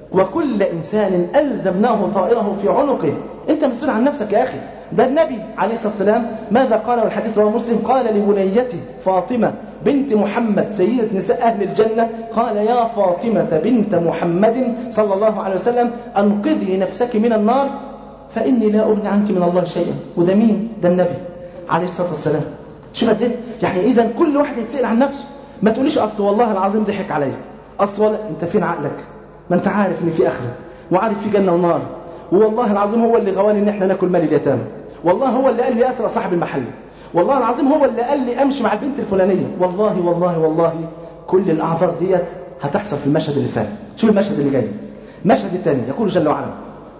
وكل إنسان ألزمناه طائره في عنقه أنت مسؤول عن نفسك يا أخي ده النبي عليه الصلاة والسلام ماذا قال والحديث رواه مسلم قال لبنيته فاطمة بنت محمد سيدة نساء أهل الجنة قال يا فاطمة بنت محمد صلى الله عليه وسلم أنقذي نفسك من النار فإني لا أغني عنك من الله شيئا وده مين؟ ده النبي عليه الصلاة والسلام شوف قد يعني إذا كل واحد يتسأل عن نفسه ما تقوليش أصل والله العظيم ضحك عليا أصل والله أنت فين عقلك ما أنت عارف إن في آخرة وعارف في جنة ونار والله العظيم هو اللي غواني إن إحنا ناكل مال اليتامى والله هو اللي قال لي أسرع صاحب المحل والله العظيم هو اللي قال لي أمشي مع البنت الفلانية والله والله والله كل الأعذار ديت هتحصل في المشهد اللي فات شوف المشهد اللي جاي المشهد الثاني يقول جل وعلا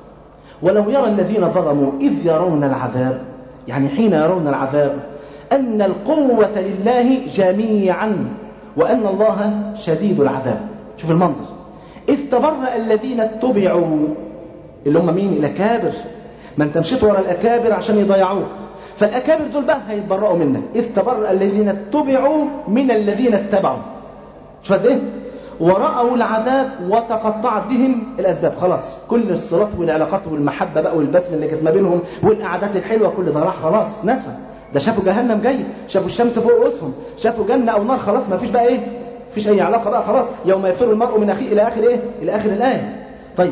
ولو يرى الذين ظلموا إذ يرون العذاب يعني حين يرون العذاب أن القوة لله جميعا وأن الله شديد العذاب شوف المنظر إذ تبرأ الذين اتبعوا اللي هم مين الأكابر ما انت مشيت ورا الأكابر عشان يضيعوك فالأكابر دول بقى هيتبرأوا منك إذ تبرأ الذين اتبعوا من الذين اتبعوا شوف قد إيه ورأوا العذاب وتقطعت بهم الأسباب خلاص كل الصلات والعلاقات والمحبة بقى والبسم اللي كانت ما بينهم والقعدات الحلوة كل ده راح خلاص نسى ده شافوا جهنم جاي شافوا الشمس فوق رؤوسهم شافوا جنة أو نار خلاص ما فيش بقى إيه فيش أي علاقة بقى خلاص يوم يفر المرء من أخيه إلى آخر إيه إلى آخر الآية طيب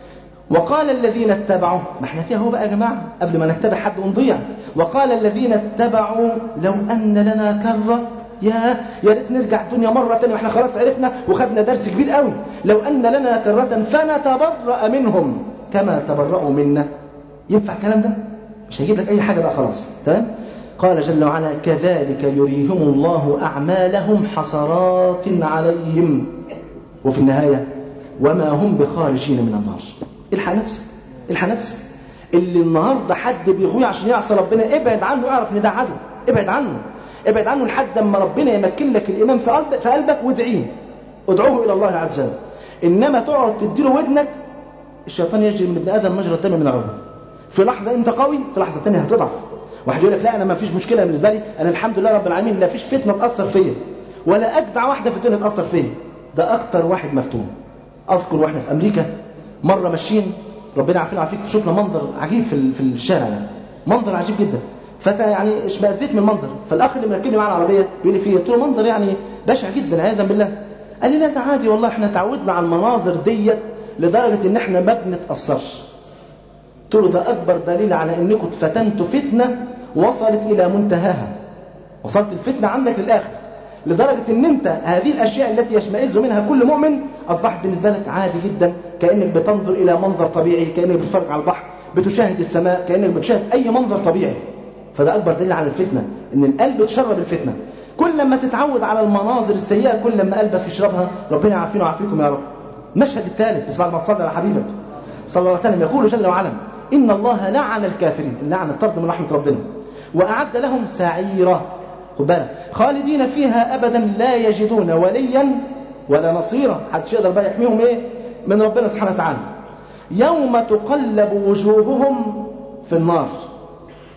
وقال الذين اتبعوا ما احنا فيها هو بقى يا جماعة قبل ما نتبع حد ونضيع وقال الذين اتبعوا لو أن لنا كرة يا يا ريت نرجع الدنيا مرة تانية واحنا خلاص عرفنا وخدنا درس كبير قوي لو أن لنا كرة فنتبرأ منهم كما تبرأوا منا ينفع الكلام ده مش هيجيب لك أي حاجة بقى خلاص تمام قال جل وعلا كذلك يريهم الله أعمالهم حسرات عليهم وفي النهاية وما هم بخارجين من النار الحق نفسك الحق نفسك اللي النهارده حد بيغوي عشان يعصى ربنا ابعد عنه اعرف ان ده عدو ابعد عنه ابعد عنه لحد اما ربنا يمكن لك الايمان في قلبك في قلبك وادعيه ادعوه الى الله عز وجل انما تقعد تديله ودنك الشيطان يجري من ابن ادم مجرى الدم من العروق في لحظه انت قوي في لحظه ثانيه هتضعف واحد يقول لك لا انا ما فيش مشكله بالنسبه لي انا الحمد لله رب العالمين لا فيش فتنه تاثر فيا ولا اجدع واحده في الدنيا تاثر فيا ده اكتر واحد مفتون اذكر واحنا في امريكا مره ماشيين ربنا يعافينا ويعافيك شفنا منظر عجيب في في الشارع يعني منظر عجيب جدا فتا يعني اشمئزيت من المنظر فالاخ اللي مركبني معاه العربيه بيقول لي فيه قلت له منظر يعني بشع جدا عياذا بالله قال لي لا ده عادي والله احنا تعودنا على المناظر ديت لدرجه ان احنا ما بنتاثرش قلت له ده اكبر دليل على انكم اتفتنتوا فتنه وصلت الى منتهاها وصلت الفتنه عندك للاخر لدرجة ان انت هذه الاشياء التي يشمئز منها كل مؤمن اصبحت بالنسبة لك عادي جدا كأنك بتنظر الى منظر طبيعي كأنك بتتفرج على البحر بتشاهد السماء كأنك بتشاهد اي منظر طبيعي فده اكبر دليل على الفتنة ان القلب يتشرب الفتنة كل ما تتعود على المناظر السيئة كل ما قلبك يشربها ربنا يعافينا ويعافيكم يا رب المشهد الثالث بس بعد ما تصلي على حبيبك صلى الله عليه وسلم يقول جل وعلا ان الله لعن الكافرين اللعن الطرد من رحمة ربنا واعد لهم سعيرا خد بالك خالدين فيها ابدا لا يجدون وليا ولا نصيرا حدش يقدر بقى يحميهم ايه من ربنا سبحانه وتعالى يوم تقلب وجوههم في النار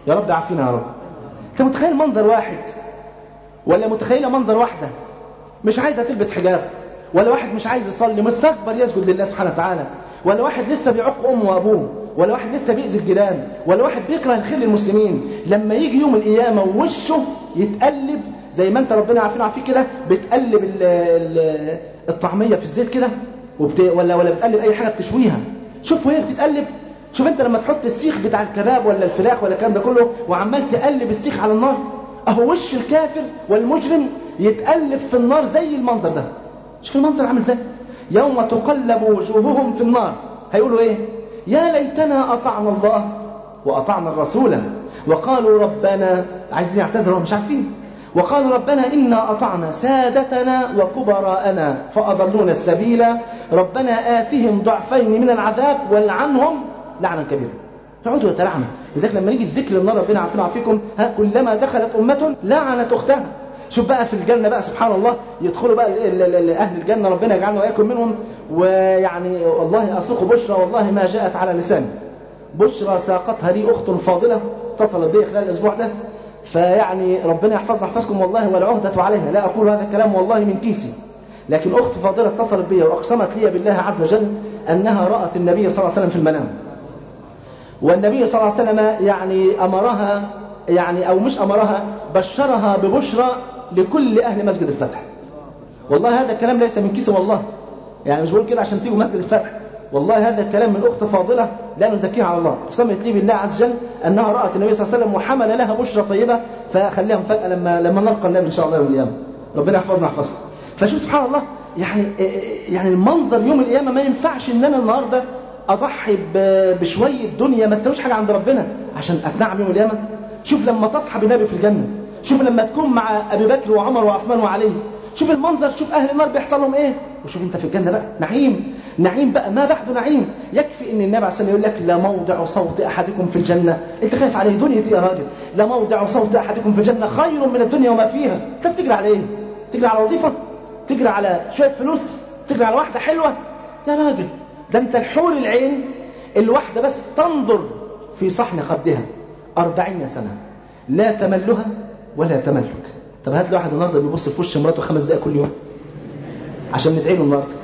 يا رب عافينا يا رب انت متخيل منظر واحد ولا متخيله منظر واحده مش عايزه تلبس حجاب ولا واحد مش عايز يصلي مستكبر يسجد لله سبحانه وتعالى ولا واحد لسه بيعق امه وابوه ولا واحد لسه بيأذي الجيران ولا واحد بيكره الخير للمسلمين لما يجي يوم القيامه ووشه يتقلب زي ما انت ربنا عارفين عارفين كده بتقلب ال ال الطعميه في الزيت كده وبت... ولا ولا بتقلب اي حاجه بتشويها شوف وهي بتتقلب شوف انت لما تحط السيخ بتاع الكباب ولا الفراخ ولا الكلام ده كله وعمال تقلب السيخ على النار اهو وش الكافر والمجرم يتقلب في النار زي المنظر ده شوف المنظر عامل ازاي يوم تقلب وجوههم في النار هيقولوا ايه يا ليتنا اطعنا الله واطعنا الرسول وقالوا ربنا عايزين يعتذروا مش عارفين وقالوا ربنا إنا أطعنا سادتنا وكبراءنا فأضلونا السبيل ربنا آتهم ضعفين من العذاب والعنهم لعنا كبيرا يقعدوا يتلعنوا لذلك لما نيجي في ذكر النار ربنا عافينا وعافيكم ها كلما دخلت أمة لعنت أختها شوف بقى في الجنة بقى سبحان الله يدخلوا بقى ال- ال- ال- أهل الجنة ربنا يجعلنا وإياكم منهم ويعني والله أسوق بشرى والله ما جاءت على لساني بشرى ساقتها لي أخت فاضلة اتصلت بي خلال الأسبوع ده فيعني ربنا يحفظنا يحفظكم والله والعهدة عليها لا أقول هذا الكلام والله من كيسي لكن أخت فاضلة اتصلت بي وأقسمت لي بالله عز وجل أنها رأت النبي صلى الله عليه وسلم في المنام والنبي صلى الله عليه وسلم يعني أمرها يعني أو مش أمرها بشرها ببشرى لكل أهل مسجد الفتح والله هذا الكلام ليس من كيسي والله يعني مش بقول كده عشان تيجوا مسجد الفتح والله هذا الكلام من أخت فاضلة لا نزكيها على الله أقسمت لي بالله عز وجل أنها رأت النبي صلى الله عليه وسلم وحمل لها بشرى طيبة فخليها مفاجأة لما لما نلقى النبي إن شاء الله يوم القيامة ربنا يحفظنا يحفظكم فشوف سبحان الله يعني يعني المنظر يوم القيامة ما ينفعش إن أنا النهاردة أضحي ب- بشوية دنيا ما تساويش حاجة عند ربنا عشان أتنعم يوم القيامة شوف لما تصحى النبي في الجنة شوف لما تكون مع أبي بكر وعمر وعثمان وعلي شوف المنظر شوف أهل النار بيحصل لهم إيه وشوف أنت في الجنة بقى نعيم نعيم بقى ما بعده نعيم يكفي ان النبي عليه الصلاه والسلام يقول لك لا موضع صوت احدكم في الجنه انت خايف عليه دنيا يا راجل لا موضع صوت احدكم في الجنه خير من الدنيا وما فيها انت بتجري على ايه تجري على وظيفه تجري على شويه فلوس تجري على واحده حلوه يا راجل ده انت الحور العين الواحده بس تنظر في صحن خدها أربعين سنه لا تملها ولا تملك طب هات لي واحد النهارده بيبص في وش مراته خمس دقائق كل يوم عشان ندعي له النهارده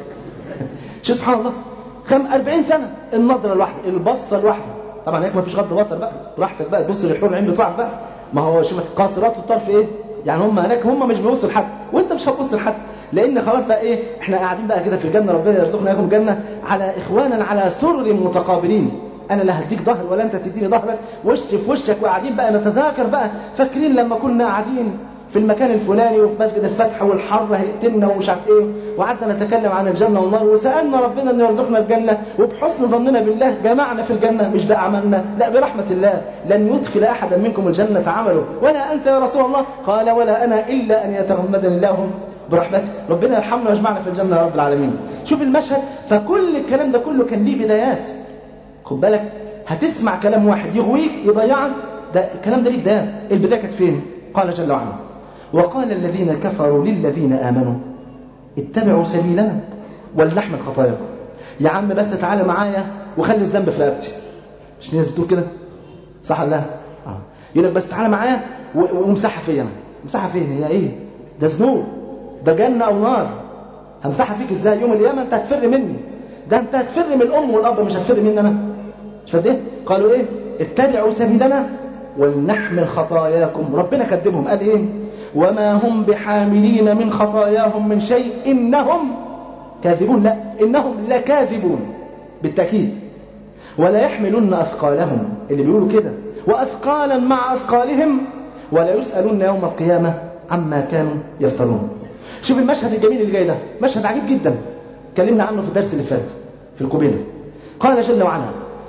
شو سبحان الله كم 40 سنة النظرة الواحدة البصة الواحدة طبعا هيك ما فيش غض بصر بقى براحتك بقى تبص للحور العين بتوعك بقى ما هو شوف قاصرات الطرف ايه يعني هم هناك هم مش بيبصوا لحد وانت مش هتبص لحد لان خلاص بقى ايه احنا قاعدين بقى كده في الجنه ربنا يرزقنا اياكم جنه على اخوانا على سرر متقابلين انا لا هديك ظهر ولا انت تديني ظهرك وش في وشك وقاعدين بقى نتذاكر بقى فاكرين لما كنا قاعدين في المكان الفلاني وفي مسجد الفتح والحر هيقتلنا ومش عارف ايه وقعدنا نتكلم عن الجنه والنار وسالنا ربنا ان يرزقنا الجنه وبحسن ظننا بالله جمعنا في الجنه مش باعمالنا لا برحمه الله لن يدخل احدا منكم الجنه عمله ولا انت يا رسول الله قال ولا انا الا ان يتغمدني الله برحمته ربنا يرحمنا ويجمعنا في الجنه يا رب العالمين شوف المشهد فكل الكلام ده كله كان ليه بدايات خد بالك هتسمع كلام واحد يغويك يضيعك ده الكلام ده ليه بدايات البدايه كانت فين قال جل وعلا وقال الذين كفروا للذين آمنوا اتبعوا سبيلنا ولنحمل خطاياكم يا عم بس تعالى معايا وخلي الذنب في رقبتي مش الناس بتقول كده صح ولا لا آه. يقول لك بس تعالى معايا و- وامسحها فيا انا امسحها فين هي ايه ده ذنوب ده جنه او نار همسحها فيك ازاي يوم القيامه انت هتفر مني ده انت هتفر من الام والاب مش هتفر مني انا مش فاهم ايه قالوا ايه اتبعوا سبيلنا ولنحمل خطاياكم ربنا كدبهم قال ايه وما هم بحاملين من خطاياهم من شيء انهم كاذبون لا انهم لكاذبون بالتاكيد ولا يحملن اثقالهم اللي بيقولوا كده واثقالا مع اثقالهم ولا يسالون يوم القيامه عما كانوا يفترون شوف المشهد الجميل اللي جاي ده مشهد عجيب جدا اتكلمنا عنه في الدرس اللي فات في القبيله قال جل وعلا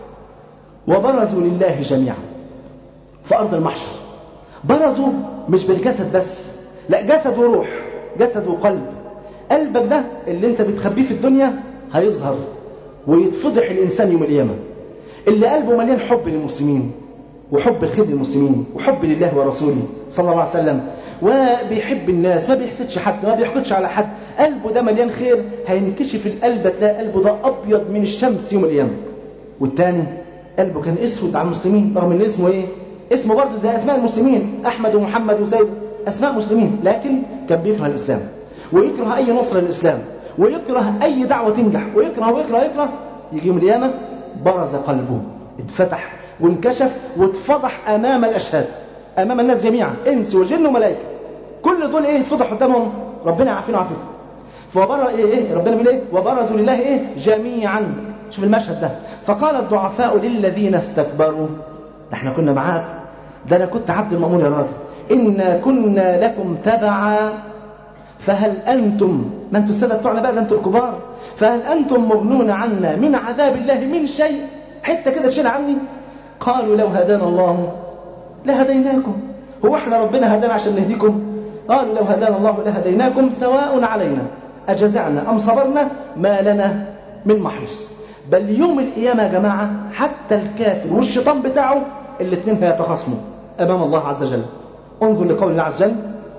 وبرزوا لله جميعا في أرض المحشر برزوا مش بالجسد بس لا جسد وروح جسد وقلب قلبك ده اللي انت بتخبيه في الدنيا هيظهر ويتفضح الإنسان يوم القيامة اللي قلبه مليان حب للمسلمين وحب الخير للمسلمين وحب لله ورسوله صلى الله عليه وسلم وبيحب الناس ما بيحسدش حد ما بيحقدش على حد قلبه ده مليان خير هينكشف القلب تلاقي قلبه ده أبيض من الشمس يوم القيامة والتاني قلبه كان اسود على المسلمين رغم ان اسمه ايه اسمه برضه زي اسماء المسلمين احمد ومحمد وزيد اسماء مسلمين لكن كان بيكره الاسلام ويكره اي نصر للاسلام ويكره اي دعوه تنجح ويكره ويكره ويكره يجي يوم القيامه برز قلبه اتفتح وانكشف واتفضح امام الاشهاد امام الناس جميعا انس وجن وملائكه كل دول ايه يتفضح قدامهم ربنا يعافينا ويعافيكم فبر ايه ايه ربنا بيقول ايه وبرزوا لله ايه جميعا شوف المشهد ده فقال الضعفاء للذين استكبروا ده احنا كنا معاك ده انا كنت عبد المأمون يا راجل إنا كنا لكم تبعا فهل أنتم ما أنتم السادة بتوعنا بقى ده أنتم الكبار فهل أنتم مغنون عنا من عذاب الله من شيء حتة كده تشيل عني قالوا لو هدانا الله لهديناكم هو احنا ربنا هدانا عشان نهديكم قالوا لو هدانا الله لهديناكم سواء علينا أجزعنا أم صبرنا ما لنا من محيص بل يوم القيامة يا جماعة حتى الكافر والشيطان بتاعه الاثنين هيتخاصموا أمام الله عز وجل انظر لقول الله عز وجل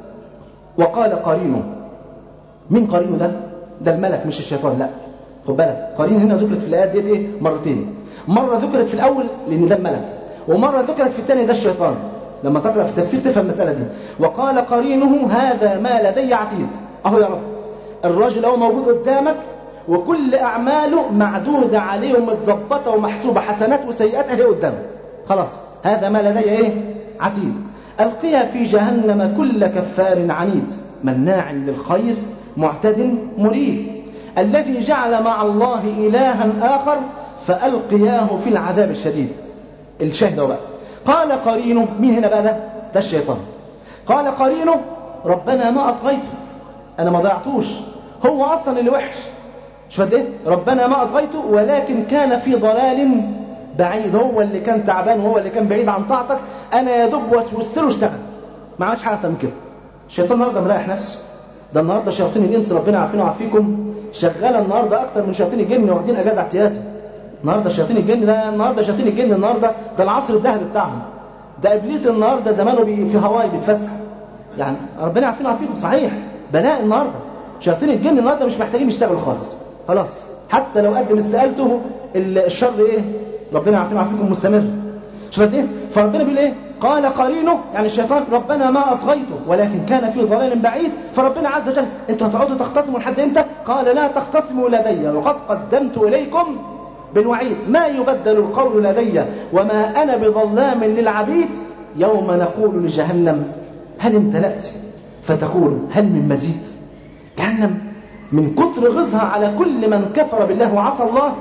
وقال قرينه مين قرينه ده؟ ده الملك مش الشيطان لا خد بالك قرين هنا ذكرت في الآيات ديت إيه؟ مرتين مرة ذكرت في الأول لأن ده الملك ومرة ذكرت في الثاني ده الشيطان لما تقرأ في التفسير تفهم المسألة دي وقال قرينه هذا ما لدي عتيد أهو يا رب الراجل هو موجود قدامك وكل أعماله معدودة عليه ومتظبطة ومحسوبة حسنات وسيئات أهي قدامك خلاص هذا ما لدي إيه عتيد ألقيها في جهنم كل كفار عنيد مناع للخير معتد مريب الذي جعل مع الله إلها آخر فألقياه في العذاب الشديد الشاهد بقى قال قرينه مين هنا بقى ده ده الشيطان قال قرينه ربنا ما أطغيته أنا ما ضيعتوش هو أصلا اللي وحش مش فاهم ايه ربنا ما أطغيته ولكن كان في ضلال بعيد هو اللي كان تعبان وهو اللي كان بعيد عن طاعتك انا يا دوب وسوست له اشتغل ما عملش حاجه من كده الشيطان النهارده مريح نفسه ده النهارده شياطين الانس ربنا يعافينا ويعافيكم شغاله النهارده اكتر من شياطين الجن واخدين اجازه اعتيادي النهارده شياطين الجن ده النهارده شياطين الجن النهارده ده العصر الذهبي بتاعهم ده ابليس النهارده زمانه بي في هواي بيتفسح يعني ربنا يعافينا ويعافيكم صحيح بلاء النهارده شياطين الجن النهارده مش محتاجين يشتغلوا خالص خلاص حتى لو قدم استقالته الشر ايه ربنا يعافينا ويعافيكم مستمر شوف ايه فربنا بيقول ايه قال قرينه يعني الشيطان ربنا ما اطغيته ولكن كان في ضلال بعيد فربنا عز وجل انتوا هتقعدوا تختصموا لحد امتى قال لا تختصموا لدي وقد قدمت اليكم بالوعيد ما يبدل القول لدي وما انا بظلام للعبيد يوم نقول لجهنم هل امتلأت فتقول هل من مزيد جهنم من كتر غزها على كل من كفر بالله وعصى الله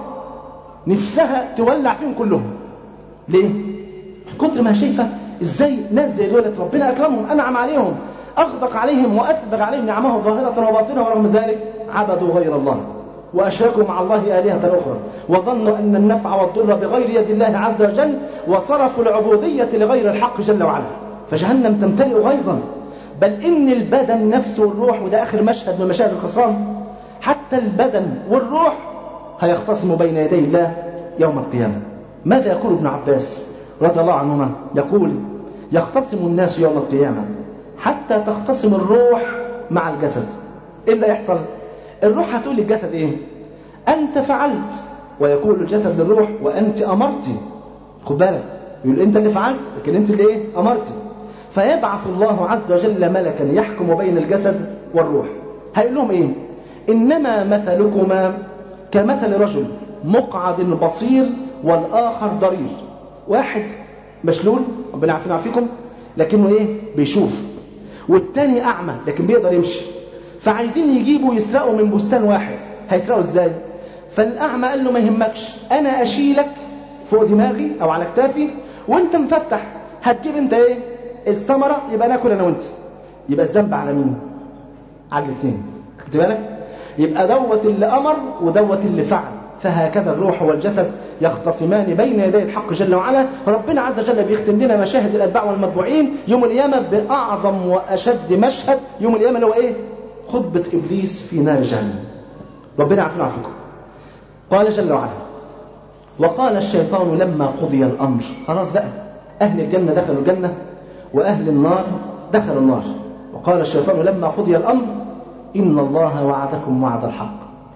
نفسها تولع فيهم كلهم ليه؟ من كتر ما شايفة ازاي ناس زي دولت ربنا اكرمهم انعم عليهم اغدق عليهم واسبغ عليهم نعمه ظاهره وباطنه ورغم ذلك عبدوا غير الله واشركوا مع الله الهه اخرى وظنوا ان النفع والضر بغير يد الله عز وجل وصرفوا العبوديه لغير الحق جل وعلا فجهنم تمتلئ غيظا بل ان البدن نفسه والروح وده اخر مشهد من مشاهد الخصام حتى البدن والروح هيختصموا بين يدي الله يوم القيامه ماذا يقول ابن عباس رضي الله عنهما يقول يختصم الناس يوم القيامة حتى تختصم الروح مع الجسد إيه اللي يحصل الروح هتقول للجسد إيه أنت فعلت ويقول الجسد للروح وأنت أمرتي خد بالك يقول أنت اللي فعلت لكن أنت اللي إيه أمرتي فيبعث الله عز وجل ملكا يحكم بين الجسد والروح هيقول لهم إيه إنما مثلكما كمثل رجل مقعد بصير والآخر ضرير واحد مشلول ربنا يعافينا ويعافيكم لكنه ايه بيشوف والتاني اعمى لكن بيقدر يمشي فعايزين يجيبوا يسرقوا من بستان واحد هيسرقوا ازاي فالاعمى قال له ما يهمكش انا اشيلك فوق دماغي او على كتافي وانت مفتح هتجيب انت ايه الثمره يبقى ناكل انا وانت يبقى الذنب على مين على الاثنين خدت بالك يبقى دوت اللي امر ودوت اللي فعل فهكذا الروح والجسد يختصمان بين يدي الحق جل وعلا ربنا عز وجل بيختم لنا مشاهد الأتباع والمتبوعين يوم القيامة بأعظم وأشد مشهد يوم القيامة اللي هو إيه خطبة إبليس في نار جهنم ربنا يعافينا ويعافيكم قال جل وعلا وقال الشيطان لما قضي الأمر خلاص بقى أهل الجنة دخلوا الجنة وأهل النار دخلوا النار وقال الشيطان لما قضي الأمر إن الله وعدكم وعد الحق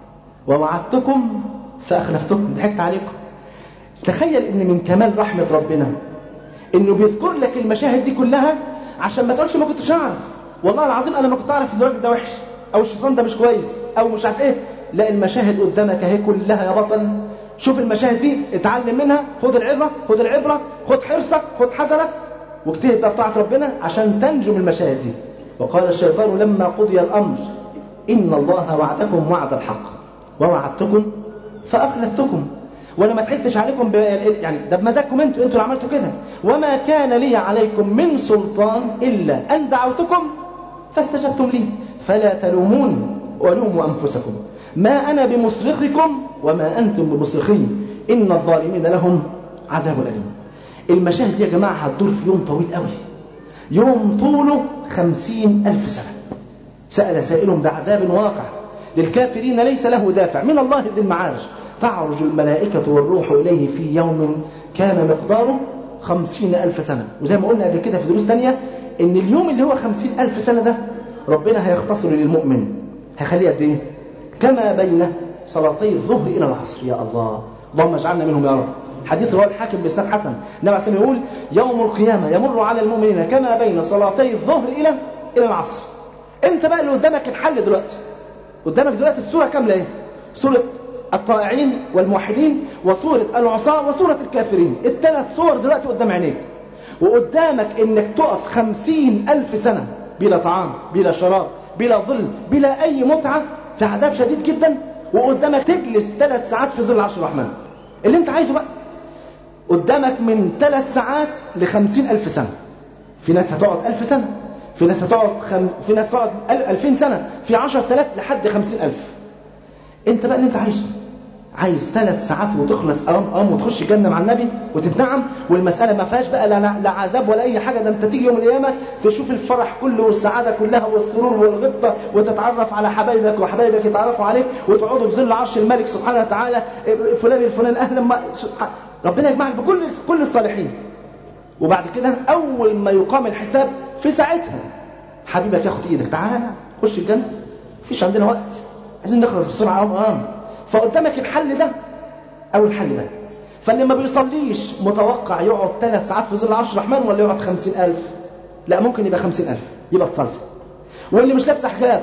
ووعدتكم فأخلفتكم ضحكت عليكم تخيل ان من كمال رحمة ربنا انه بيذكر لك المشاهد دي كلها عشان ما تقولش ما كنتش اعرف والله العظيم انا ما كنت اعرف ان الراجل ده وحش او الشيطان ده مش كويس او مش عارف ايه لا المشاهد قدامك اهي كلها يا بطل شوف المشاهد دي اتعلم منها خد العبره خد العبره خد حرصك خد حذرك واجتهد بقى في طاعه ربنا عشان تنجو من المشاهد دي وقال الشيطان لما قضي الامر ان الله وعدكم وعد الحق ووعدتكم فاخلفتكم وانا ما ضحكتش عليكم ب... يعني ده بمزاجكم انتوا انتوا اللي عملتوا كده وما كان لي عليكم من سلطان الا ان دعوتكم فاستجبتم لي فلا تلوموني ولوموا انفسكم ما انا بمصرخكم وما انتم بمصرخي ان الظالمين لهم عذاب اليم المشاهد دي يا جماعه هتدور في يوم طويل قوي يوم طوله خمسين ألف سنة سأل سائل بعذاب واقع للكافرين ليس له دافع من الله ذي المعارج تعرج الملائكة والروح إليه في يوم كان مقداره خمسين ألف سنة وزي ما قلنا قبل كده في دروس تانية إن اليوم اللي هو خمسين ألف سنة ده ربنا هيختصر للمؤمن هيخليه قد إيه؟ كما بين صلاتي الظهر إلى العصر يا الله اللهم اجعلنا منهم يا رب حديث رواه الحاكم بإسناد حسن النبي عليه يقول يوم القيامة يمر على المؤمنين كما بين صلاتي الظهر إلى إلى العصر أنت بقى اللي قدامك الحل دلوقتي قدامك دلوقتي السورة كاملة إيه؟ سورة الطائعين والموحدين وسورة العصاة وسورة الكافرين الثلاث صور دلوقتي قدام عينيك وقدامك انك تقف خمسين ألف سنة بلا طعام بلا شراب بلا ظل بلا أي متعة في عذاب شديد جدا وقدامك تجلس ثلاث ساعات في ظل عرش الرحمن اللي انت عايزه بقى قدامك من ثلاث ساعات لخمسين ألف سنة في ناس هتقعد ألف سنة في ناس هتقعد خم... في ناس تقعد ألفين سنة في عشر تلاف لحد خمسين ألف انت بقى اللي انت عايزه عايز ثلاث ساعات وتخلص أم أم وتخش جنة مع النبي وتتنعم والمسألة ما فيهاش بقى لا, لا عذاب ولا أي حاجة ده أنت تيجي يوم القيامة تشوف الفرح كله والسعادة كلها والسرور والغبطة وتتعرف على حبايبك وحبايبك يتعرفوا عليك وتقعدوا في ظل عرش الملك سبحانه وتعالى فلان الفلان أهلا ما ربنا يجمعك بكل كل الصالحين وبعد كده أول ما يقام الحساب في ساعتها حبيبك ياخد إيدك تعالى خش الجنة مفيش عندنا وقت عايزين نخلص بسرعة أم أم فقدامك الحل ده أو الحل ده فاللي ما بيصليش متوقع يقعد ثلاث ساعات في ظل عرش الرحمن ولا يقعد خمسين ألف لا ممكن يبقى خمسين ألف يبقى تصلي واللي مش لابس حجاب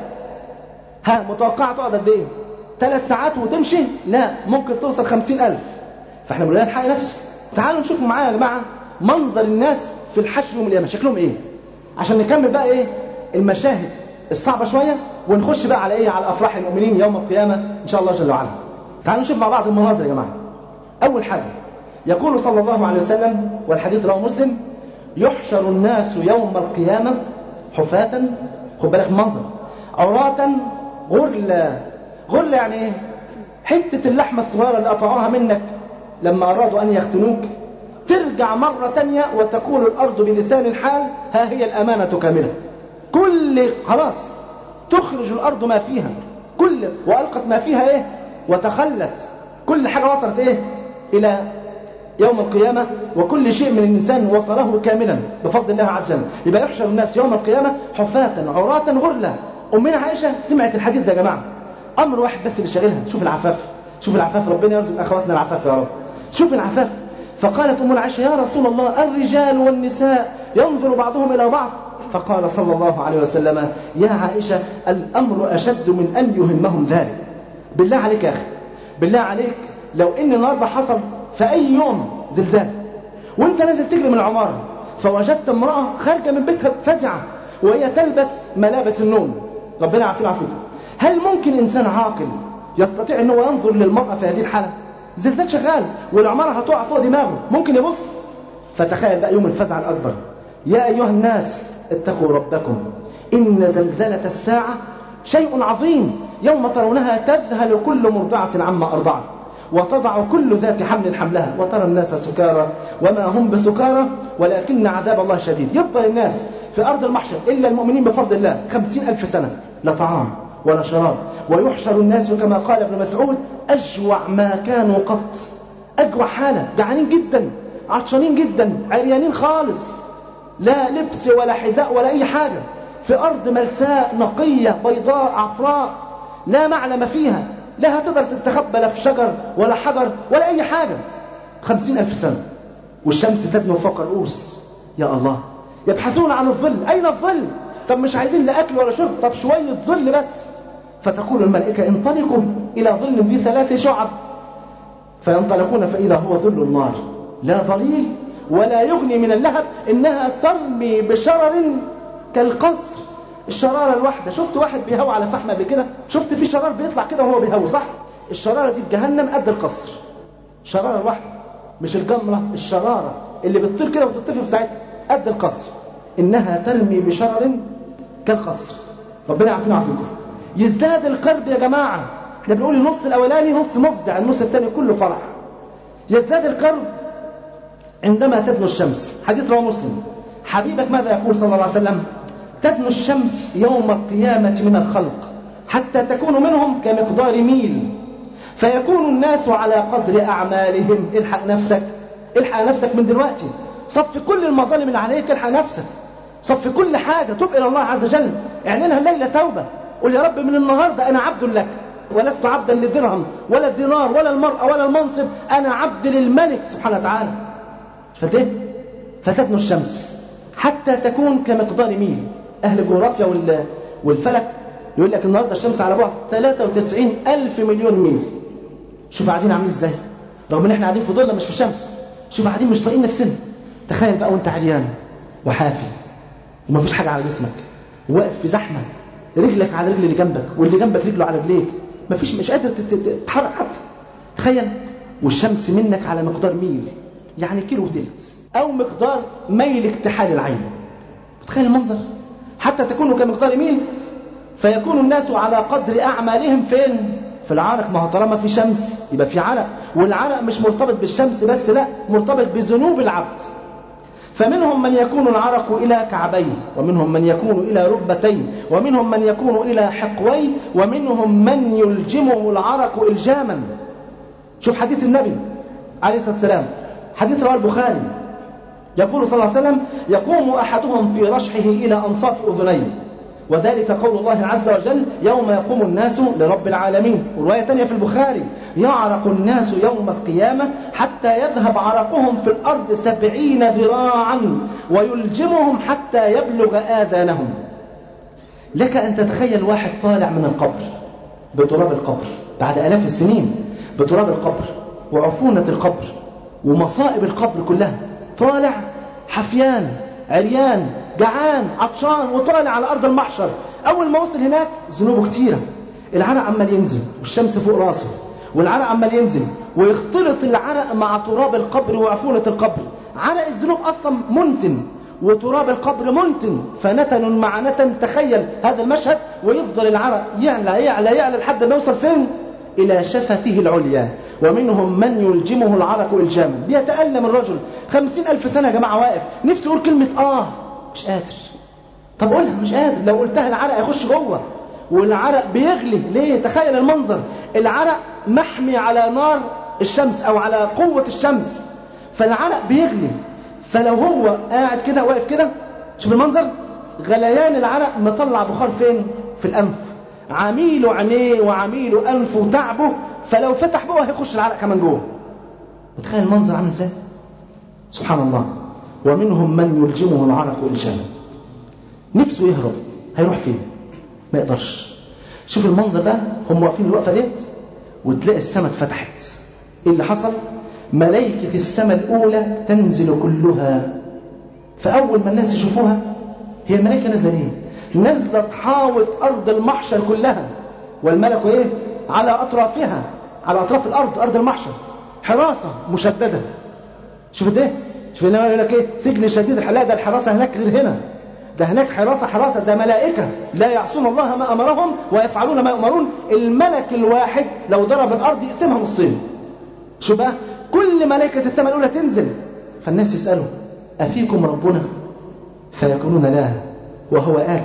ها متوقع تقعد قد ايه ثلاث ساعات وتمشي لا ممكن توصل خمسين ألف فاحنا بنقول الحق نفسي تعالوا نشوف معايا يا جماعة منظر الناس في الحشر يوم القيامة شكلهم ايه عشان نكمل بقى ايه المشاهد الصعبة شوية ونخش بقى على ايه على افراح المؤمنين يوم القيامة ان شاء الله جل وعلا تعالوا نشوف مع بعض المناظر يا جماعة اول حاجة يقول صلى الله عليه وسلم والحديث رواه مسلم يحشر الناس يوم القيامة حفاة خد بالك من المنظر عراة غرلا غرلا يعني ايه حتة اللحمة الصغيرة اللي قطعوها منك لما أرادوا أن يختنوك ترجع مرة تانية وتقول الأرض بلسان الحال ها هي الأمانة كاملة كل خلاص تخرج الأرض ما فيها كل وألقت ما فيها إيه وتخلت كل حاجة وصلت إيه إلى يوم القيامة وكل شيء من الإنسان وصله كاملا بفضل الله عز وجل يبقى يحشر الناس يوم القيامة حفاة عراة غرلا أمنا عائشة سمعت الحديث ده يا جماعة أمر واحد بس اللي شاغلها شوف العفاف شوف العفاف ربنا يرزق أخواتنا العفاف يا رب شوف العفاف فقالت أم عائشة يا رسول الله الرجال والنساء ينظر بعضهم إلى بعض فقال صلى الله عليه وسلم يا عائشة الأمر أشد من أن يهمهم ذلك بالله عليك يا أخي بالله عليك لو إن النهارده حصل في أي يوم زلزال وأنت نازل تجري من العمارة فوجدت امرأة خارجة من بيتها فزعة وهي تلبس ملابس النوم ربنا يعافينا ويعافيكم هل ممكن إنسان عاقل يستطيع أنه ينظر للمرأة في هذه الحالة زلزال شغال والعمارة هتقع فوق دماغه ممكن يبص فتخيل بقى يوم الفزع الأكبر يا أيها الناس اتقوا ربكم إن زلزلة الساعة شيء عظيم يوم ترونها تذهل كل مرضعة عما أرضعت وتضع كل ذات حمل حملها وترى الناس سكارى وما هم بسكارى ولكن عذاب الله شديد يفضل الناس في أرض المحشر إلا المؤمنين بفضل الله خمسين ألف سنة لا طعام ولا شراب ويحشر الناس كما قال ابن مسعود أجوع ما كانوا قط أجوع حالة جعانين جدا عطشانين جدا عريانين خالص لا لبس ولا حذاء ولا أي حاجة في أرض ملساء نقية بيضاء عفراء لا معلم فيها لا هتقدر تستخبى لا في شجر ولا حجر ولا أي حاجة خمسين ألف سنة والشمس تدنو فوق الرؤوس يا الله يبحثون عن الظل أين الظل طب مش عايزين لا أكل ولا شرب طب شوية ظل بس فتقول الملائكة انطلقوا إلى ظل ذي ثلاث شعب فينطلقون فإذا هو ظل النار لا ظليل ولا يغني من اللهب إنها ترمي بشرر كالقصر الشرارة الواحدة شفت واحد بيهوى على فحم قبل كده شفت في شرار بيطلع كده وهو بيهوى صح الشرارة دي في جهنم قد القصر شرارة الواحدة مش الجمرة الشرارة اللي بتطير كده وتطفي في ساعتها قد القصر إنها ترمي بشرر كالقصر ربنا يعافينا ويعافيكم يزداد القرب يا جماعة احنا بنقول النص الأولاني نص مفزع النص الثاني كله فرح يزداد القرب عندما تدنو الشمس حديث رواه مسلم حبيبك ماذا يقول صلى الله عليه وسلم تدنو الشمس يوم القيامة من الخلق حتى تكون منهم كمقدار ميل فيكون الناس على قدر أعمالهم الحق نفسك الحق نفسك من دلوقتي صف كل المظالم اللي عليك الحق نفسك صف كل حاجة تب إلى الله عز وجل اعلنها الليلة توبة قل يا رب من النهاردة أنا عبد لك ولست عبدا للدرهم ولا الدينار ولا المرأة ولا المنصب أنا عبد للملك سبحانه وتعالى فتيه فتدنو الشمس حتى تكون كمقدار ميل أهل الجغرافيا والفلك يقول لك النهارده الشمس على بعد 93 ألف مليون ميل شوف قاعدين عاملين ازاي رغم ان احنا قاعدين في ظلنا مش في الشمس شوف قاعدين مش طايقين نفسنا تخيل بقى وانت عريان وحافي ومفيش حاجه على جسمك واقف في زحمه رجلك على رجل اللي جنبك واللي جنبك رجله على رجليك مفيش مش قادر تتحرك حتى تخيل والشمس منك على مقدار ميل يعني كيلو وتلت او مقدار ميل اكتحال العين تخيل المنظر حتى تكونوا كمقدار ميل فيكون الناس على قدر أعمالهم فين؟ في العرق ما هو طالما في شمس يبقى في عرق والعرق مش مرتبط بالشمس بس لا مرتبط بذنوب العبد فمنهم من يكون العرق إلى كعبيه ومنهم من يكون إلى ركبتيه ومنهم من يكون إلى حقويه ومنهم من يلجمه العرق إلجاما شوف حديث النبي عليه الصلاة والسلام حديث رواه البخاري يقول صلى الله عليه وسلم يقوم أحدهم في رشحه إلى أنصاف أذنيه وذلك قول الله عز وجل يوم يقوم الناس لرب العالمين ورواية ثانية في البخاري يعرق الناس يوم القيامة حتى يذهب عرقهم في الأرض سبعين ذراعا ويلجمهم حتى يبلغ آذانهم لك أن تتخيل واحد طالع من القبر بتراب القبر بعد آلاف السنين بتراب القبر وعفونة القبر ومصائب القبر كلها طالع حفيان عريان جعان عطشان وطالع على أرض المحشر أول ما وصل هناك ذنوبه كتيرة العرق عمال ينزل والشمس فوق راسه والعرق عمال ينزل ويختلط العرق مع تراب القبر وعفونة القبر عرق الذنوب أصلا منتن وتراب القبر منتن فنتن مع نتن تخيل هذا المشهد ويفضل العرق يعلى يعلى يعلى لحد ما يوصل فين إلى شفته العليا ومنهم من يلجمه العرق إلجاما بيتألم الرجل خمسين ألف سنة يا جماعة واقف نفسي أقول كلمة آه مش قادر طب قولها مش قادر لو قلتها العرق يخش جوه والعرق بيغلي ليه تخيل المنظر العرق محمي على نار الشمس او على قوة الشمس فالعرق بيغلي فلو هو قاعد كده واقف كده شوف المنظر غليان العرق مطلع بخار فين في الانف عميل عينيه وعميل انفه وتعبه فلو فتح بقه هيخش العرق كمان جوه متخيل المنظر عامل ازاي سبحان الله ومنهم من يلجمه العرق إلجاما نفسه يهرب هيروح فين ما يقدرش شوف المنظر بقى هم واقفين الوقفة ديت وتلاقي السماء اتفتحت ايه اللي حصل ملائكة السماء الأولى تنزل كلها فأول ما الناس يشوفوها هي الملائكة نازلة ليه نازلة تحاوط أرض المحشر كلها والملك إيه على أطرافها على أطراف الأرض أرض المحشر حراسة مشددة شوف ده شوف هنا يقول لك ايه سجن شديد لا ده الحراسه هناك غير هنا ده هناك حراسه حراسه ده ملائكه لا يعصون الله ما امرهم ويفعلون ما يؤمرون الملك الواحد لو ضرب الارض يقسمها نصين شو بقى كل ملائكه السماء الاولى تنزل فالناس يسالوا افيكم ربنا فيقولون لا وهو آت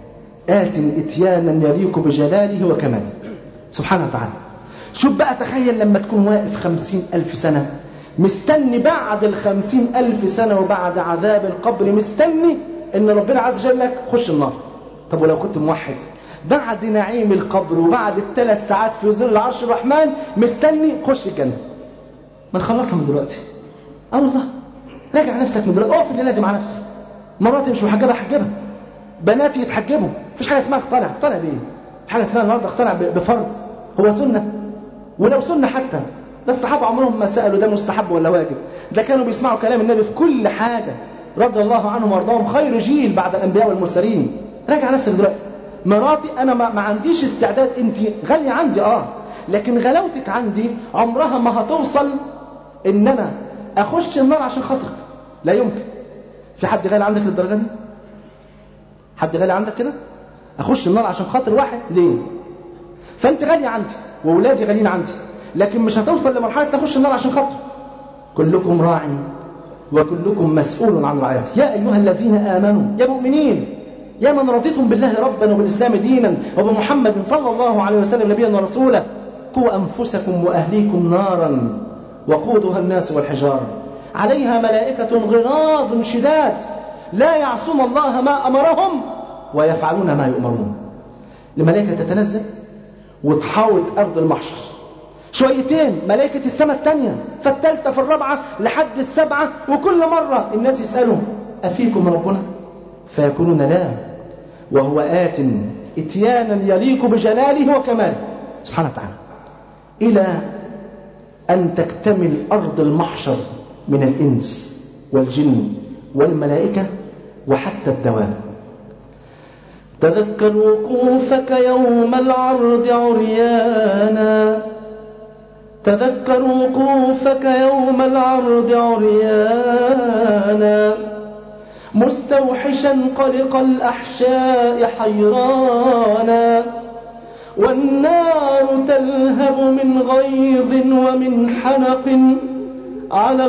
آت إتيانا يليق بجلاله وكماله سبحانه وتعالى شوف بقى تخيل لما تكون واقف خمسين ألف سنة مستني بعد الخمسين ألف سنة وبعد عذاب القبر مستني إن ربنا عز وجل لك خش النار طب ولو كنت موحد بعد نعيم القبر وبعد الثلاث ساعات في ظل عرش الرحمن مستني خش الجنة ما نخلصها من دلوقتي اه والله راجع نفسك من دلوقتي اقف الليله دي مع نفسك مراتي مش محجبه حجبها بناتي يتحجبوا مفيش حاجه اسمها اقتنع اقتنع بايه في حاجه اسمها النهارده اقتنع ب- بفرض هو سنه ولو سنه حتى ده الصحابه عمرهم ما سالوا ده مستحب ولا واجب ده كانوا بيسمعوا كلام النبي في كل حاجه رضي الله عنهم وارضاهم خير جيل بعد الانبياء والمرسلين راجع نفسك دلوقتي مراتي انا ما, ما عنديش استعداد انت غاليه عندي اه لكن غلاوتك عندي عمرها ما هتوصل ان انا اخش النار عشان خاطرك لا يمكن في حد غالي عندك للدرجه دي حد غالي عندك كده اخش النار عشان خاطر واحد ليه فانت غالي عندي واولادي غاليين عندي لكن مش هتوصل لمرحله تخش النار عشان خاطر كلكم راع وكلكم مسؤول عن رعيته يا ايها الذين امنوا يا مؤمنين يا من رضيتم بالله ربا وبالاسلام دينا وبمحمد صلى الله عليه وسلم نبيا ورسولا قوا انفسكم واهليكم نارا وقودها الناس والحجاره عليها ملائكه غلاظ شداد لا يعصون الله ما امرهم ويفعلون ما يؤمرون الملائكه تتنزل وتحاوط ارض المحشر شويتين ملائكة السماء الثانية فالثالثة في الرابعة لحد السبعة وكل مرة الناس يسألوا أفيكم ربنا فيقولون لا وهو آت إتيانا يليق بجلاله وكماله سبحانه وتعالى إلى أن تكتمل أرض المحشر من الإنس والجن والملائكة وحتى الدواب تذكر وقوفك يوم العرض عريانا تذكر وقوفك يوم العرض عريانا مستوحشا قلق الأحشاء حيرانا والنار تلهب من غيظ ومن حنق على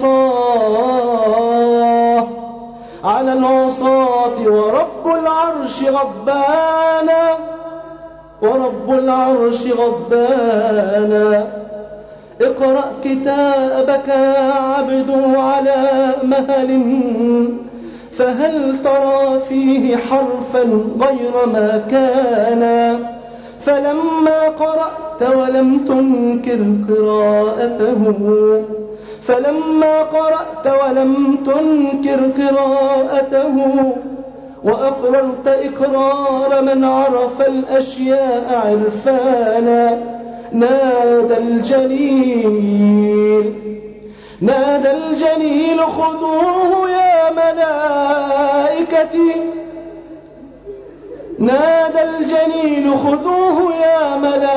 العصاه على العصاة ورب العرش غضبانا ورب العرش غضبانا اقرأ كتابك يا عبد على مهل فهل ترى فيه حرفا غير ما كان فلما قرأت ولم تنكر قراءته فلما قرأت ولم تنكر قراءته وأقررت إقرار من عرف الأشياء عرفانا نادى الجليل نادى الجليل خذوه يا ملائكتي نادى الجليل خذوه يا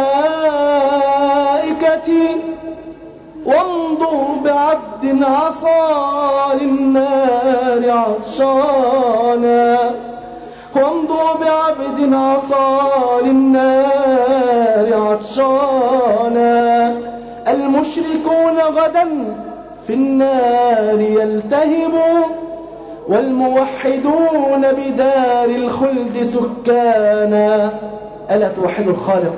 ملائكتي وامضوا بعبد عصى للنار عطشانا وامضوا بعبد عصى للنار عطشانا المشركون غدا في النار يلتهبون والموحدون بدار الخلد سكانا ألا توحد الخالق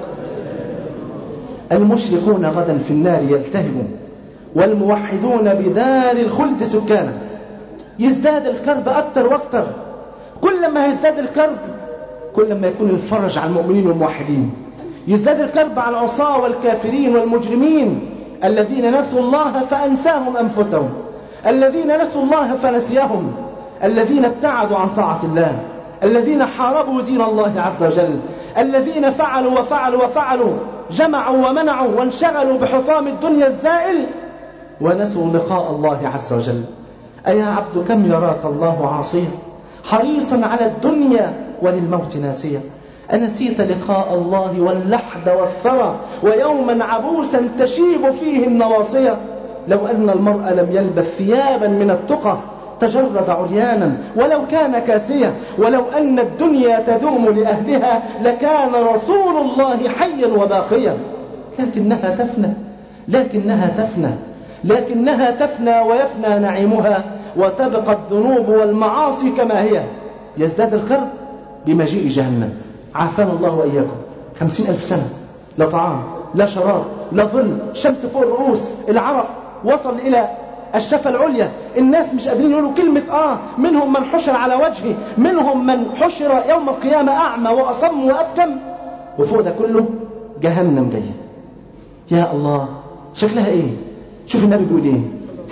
المشركون غدا في النار يلتهبون والموحدون بدار الخلد سكانا يزداد الكرب أكثر وأكثر كل ما يزداد الكرب كل ما يكون الفرج على المؤمنين والموحدين يزداد الكرب على العصاة والكافرين والمجرمين الذين نسوا الله فأنساهم أنفسهم الذين نسوا الله فنسيهم الذين ابتعدوا عن طاعة الله الذين حاربوا دين الله عز وجل الذين فعلوا وفعلوا وفعلوا جمعوا ومنعوا وانشغلوا بحطام الدنيا الزائل ونسوا لقاء الله عز وجل أيا عبد كم يراك الله عاصيا حريصا على الدنيا وللموت ناسيا أنسيت لقاء الله واللحد والثرى ويوما عبوسا تشيب فيه النواصية لو أن المرء لم يلبث ثيابا من التقى تجرد عريانا ولو كان كاسيا ولو أن الدنيا تدوم لأهلها لكان رسول الله حيا وباقيا لكنها تفنى لكنها تفنى لكنها تفنى ويفنى نعيمها وتبقى الذنوب والمعاصي كما هي يزداد الكرب بمجيء جهنم عافانا الله وإياكم خمسين ألف سنة لا طعام لا شراب لا ظل شمس فوق الرؤوس العرق وصل إلى الشفة العليا الناس مش قادرين يقولوا كلمة آه منهم من حشر على وجهه منهم من حشر يوم القيامة أعمى وأصم وأبكم وفوق ده كله جهنم جاية يا الله شكلها إيه شوف النبي بيقول إيه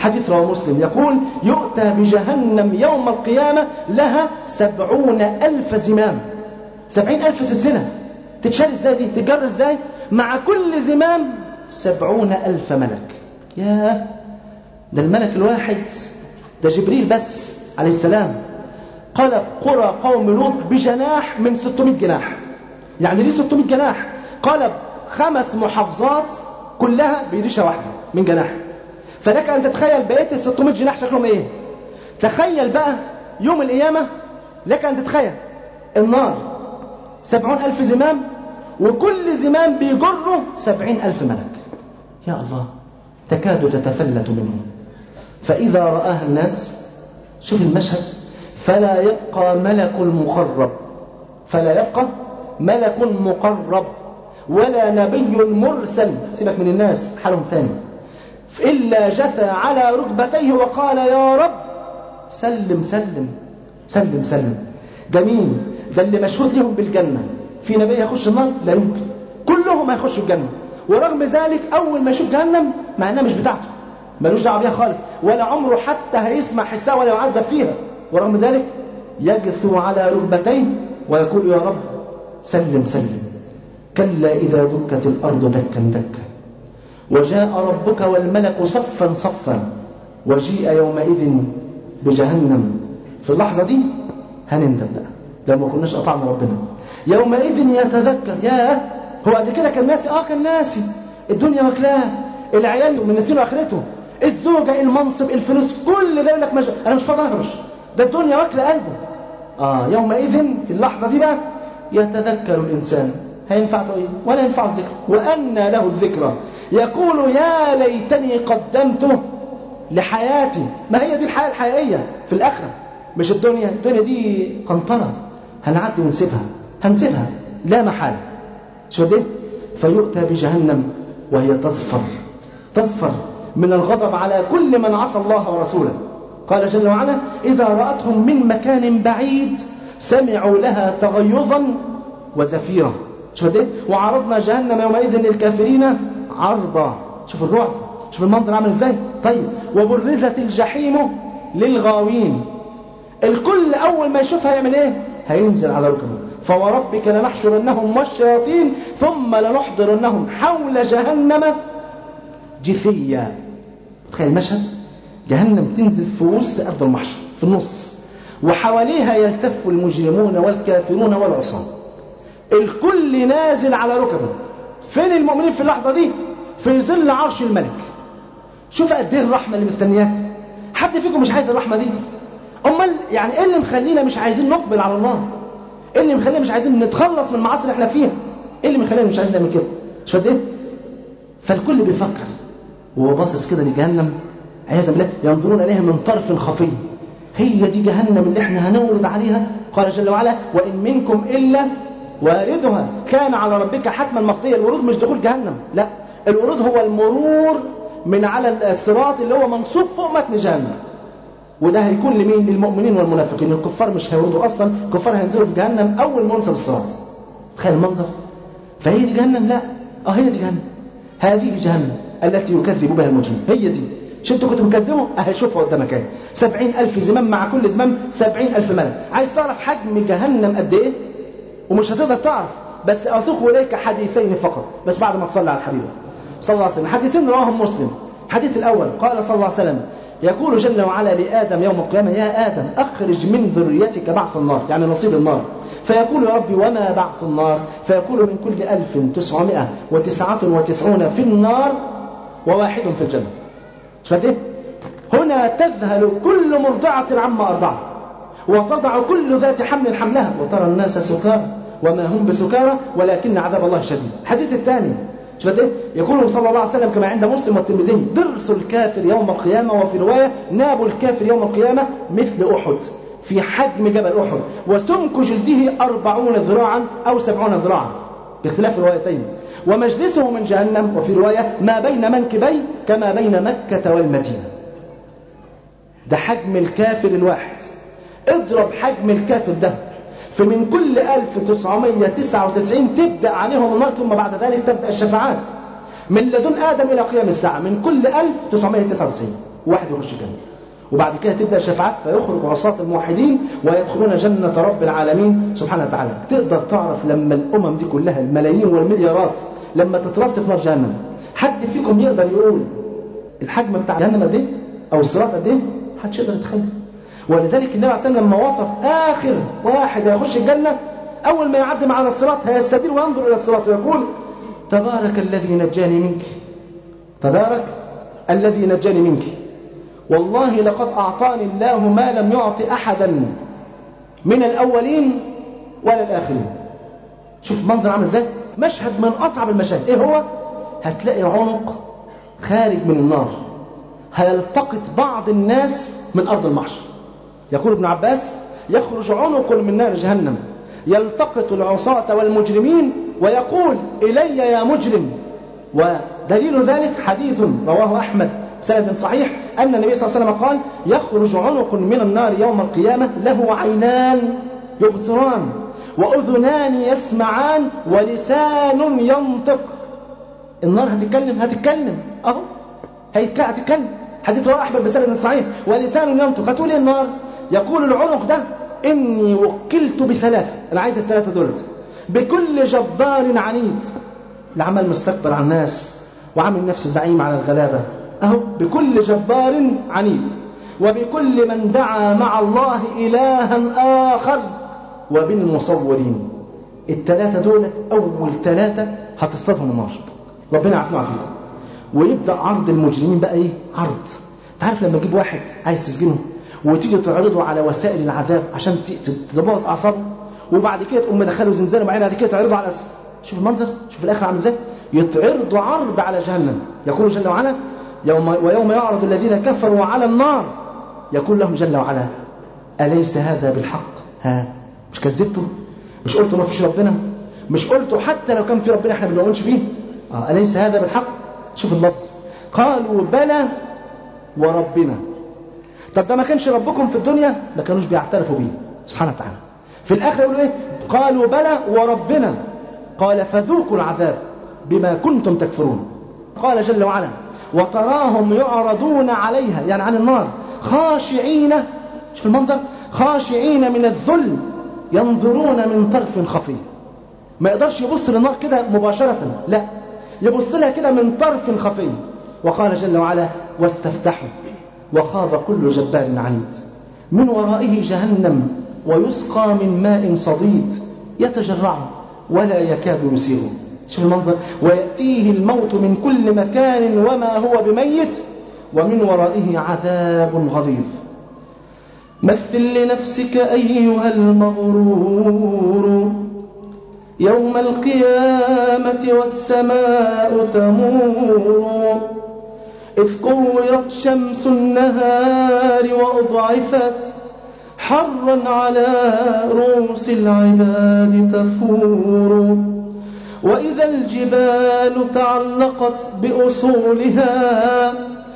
حديث رواه مسلم يقول يؤتى بجهنم يوم القيامة لها سبعون ألف زمام سبعين ألف سلسلة تتشال ازاي دي تتجر ازاي مع كل زمام سبعون ألف ملك ياه ده الملك الواحد ده جبريل بس عليه السلام قلب قرى قوم لوط بجناح من 600 جناح يعني ليه 600 جناح قلب خمس محافظات كلها بيديشة واحدة من جناح فلك أن تتخيل بقية ال 600 جناح شكلهم إيه تخيل بقى يوم القيامة لك أن تتخيل النار سبعون ألف زمام وكل زمام بيجره سبعين ألف ملك يا الله تكاد تتفلت منه فإذا رآها الناس شوف المشهد فلا يبقى ملك مقرب فلا يبقى ملك مقرب ولا نبي مرسل سيبك من الناس حالهم ثاني إلا جثى على ركبتيه وقال يا رب سلم سلم سلم سلم ده مين ده اللي مشهود لهم بالجنة في نبي يخش النار لا يمكن كلهم هيخشوا الجنة ورغم ذلك أول ما يشوف جهنم مع إنها مش بتاعته ملوش دعوه بيها خالص ولا عمره حتى هيسمع حسها ولا يعذب فيها ورغم ذلك يجثو على ركبتيه ويقول يا رب سلم سلم كلا إذا دكت الأرض دكا دكا وجاء ربك والملك صفا صفا وجيء يومئذ بجهنم في اللحظة دي هنندم بقى لو ما كناش قطعنا ربنا يومئذ يتذكر يا هو قبل كده كان ناسي اه كان ناسي الدنيا واكلاه العيال من ناسين اخرته الزوجة المنصب الفلوس كل ده يقول لك مش... انا مش فاضي اهرش ده الدنيا واكله قلبه اه يومئذ في اللحظة دي بقى يتذكر الانسان هينفعته ايه ولا ينفع الذكر وأنى له الذكرى يقول يا ليتني قدمته لحياتي ما هي دي الحياة الحقيقية في الآخرة مش الدنيا الدنيا دي قنطرة هنعدي ونسيبها هنسيبها لا محالة شو دي فيؤتى بجهنم وهي تصفر تصفر من الغضب على كل من عصى الله ورسوله قال جل وعلا إذا رأتهم من مكان بعيد سمعوا لها تغيظا وزفيرا شوف دي وعرضنا جهنم يومئذ للكافرين عرضا شوف الرعب شوف المنظر عامل ازاي طيب وبرزت الجحيم للغاوين الكل اول ما يشوفها يعمل ايه هينزل على ركبه فوربك لنحشرنهم والشياطين ثم لنحضرنهم حول جهنم جثيا تخيل المشهد جهنم تنزل في وسط ارض المحشر في النص وحواليها يلتف المجرمون والكافرون والعصاه الكل نازل على ركبه فين المؤمنين في اللحظة دي في ظل عرش الملك شوف قد ايه الرحمة اللي مستنياك حد فيكم مش عايز الرحمة دي امال يعني ايه اللي مخلينا مش عايزين نقبل على الله ايه اللي مخلينا مش عايزين نتخلص من المعاصي اللي احنا فيها ايه اللي مخلينا مش عايزين نعمل كده مش قد ايه فالكل بيفكر وهو باصص كده لجهنم عياذا بالله ينظرون اليها من طرف خفي هي دي جهنم اللي احنا هنورد عليها قال جل وعلا وان منكم الا واردها كان على ربك حتما مقضيا الورود مش دخول جهنم لا الورود هو المرور من على الصراط اللي هو منصوب فوق متن جهنم وده هيكون لمين للمؤمنين والمنافقين الكفار مش هيوردوا اصلا الكفار هينزلوا في جهنم اول ما ينصب الصراط تخيل المنظر فهي دي جهنم لا اه هي دي جهنم هذه جهنم التي يكذب بها المجرمون هي دي مش انتوا كنتوا مكذبوا اهي شوفها قدامك اهي سبعين ألف زمام مع كل زمام سبعين ألف ملك عايز تعرف حجم جهنم قد ايه ومش هتقدر تعرف بس أسوق إليك حديثين فقط بس بعد ما تصلي على الحبيب صلى الله عليه وسلم حديثين رواهم مسلم الحديث الأول قال صلى الله عليه وسلم يقول جل وعلا لآدم يوم القيامة يا آدم أخرج من ذريتك بعث النار يعني نصيب النار فيقول يا ربي وما بعث النار فيقول من كل ألف تسعمائة وتسعة وتسعون في النار وواحد في الجنة فده هنا تذهل كل مرضعة عما أرضعت وتضع كل ذات حمل حملها وترى الناس سكارى وما هم بسكارى ولكن عذاب الله شديد الحديث الثاني يقول صلى الله عليه وسلم كما عند مسلم والترمذي ضرس الكافر يوم القيامة وفي رواية ناب الكافر يوم القيامة مثل أحد في حجم جبل أحد وسمك جلده أربعون ذراعا أو سبعون ذراعا باختلاف الروايتين ومجلسه من جهنم وفي رواية ما بين منكبي كما بين مكة والمدينة ده حجم الكافر الواحد اضرب حجم الكافر ده فمن كل 1999 تبدأ عليهم النار ثم بعد ذلك تبدأ الشفاعات من لدن آدم إلى قيام الساعة من كل 1999 واحد يخش الجنة وبعد كده تبدا شفاعات فيخرج عصاة الموحدين ويدخلون جنة رب العالمين سبحانه وتعالى تقدر تعرف لما الأمم دي كلها الملايين والمليارات لما تترص في نار جهنم حد فيكم يقدر يقول الحجم بتاع جهنم قد ايه او الصراط قد ايه محدش يقدر يتخيل ولذلك النبي عليه الصلاه والسلام لما وصف اخر واحد هيخش الجنه اول ما يعدي على الصراط هيستدير وينظر الى الصراط ويقول تبارك الذي نجاني منك تبارك الذي نجاني منك والله لقد اعطاني الله ما لم يعط احدا من الاولين ولا الاخرين شوف منظر عامل ازاي مشهد من اصعب المشاهد ايه هو هتلاقي عنق خارج من النار هيلتقط بعض الناس من ارض المحشر يقول ابن عباس يخرج عنق من نار جهنم يلتقط العصاة والمجرمين ويقول إلي يا مجرم ودليل ذلك حديث رواه أحمد سند صحيح أن النبي صلى الله عليه وسلم قال يخرج عنق من النار يوم القيامة له عينان يبصران وأذنان يسمعان ولسان ينطق النار هتتكلم هتتكلم أهو هتتكلم حديث رواه أحمد بسند صحيح ولسان ينطق هتقول إيه النار يقول العنق ده إني وكلت بثلاثة أنا عايز الثلاثة دولت بكل جبار عنيد اللي عمال مستكبر على الناس وعامل نفسه زعيم على الغلابة أهو بكل جبار عنيد وبكل من دعا مع الله إلها آخر وبالمصورين الثلاثة دولت أول ثلاثة هتصطادهم النار ربنا يعافينا ويعافيكم ويبدأ عرض المجرمين بقى إيه عرض تعرف لما تجيب واحد عايز تسجنه وتيجي تعرضه على وسائل العذاب عشان تبوظ اعصابه وبعد كده تقوم مدخله زنزانه معينه بعد كده تعرضه على الاسد شوف المنظر شوف الاخر عامل ازاي يتعرض عرض على جهنم يقول جل وعلا يوم ويوم يعرض الذين كفروا على النار يقول لهم جل وعلا اليس هذا بالحق ها مش كذبته مش قلتوا ما فيش ربنا مش قلتوا حتى لو كان في ربنا احنا ما بنؤمنش بيه آه اليس هذا بالحق شوف اللفظ قالوا بلى وربنا طب ده ما كانش ربكم في الدنيا ما كانوش بيعترفوا بيه سبحانه وتعالى في الاخر يقولوا ايه قالوا بلى وربنا قال فذوقوا العذاب بما كنتم تكفرون قال جل وعلا وتراهم يعرضون عليها يعني عن النار خاشعين شوف المنظر خاشعين من الذل ينظرون من طرف خفي ما يقدرش يبص للنار كده مباشرة لا يبص لها كده من طرف خفي وقال جل وعلا واستفتحوا وخاب كل جبار عنيد من ورائه جهنم ويسقى من ماء صديد يتجرعه ولا يكاد يسيره شوف المنظر ويأتيه الموت من كل مكان وما هو بميت ومن ورائه عذاب غليظ مثل لنفسك أيها المغرور يوم القيامة والسماء تمور إذ كورت شمس النهار وأضعفت حرا على رؤوس العباد تفور وإذا الجبال تعلقت بأصولها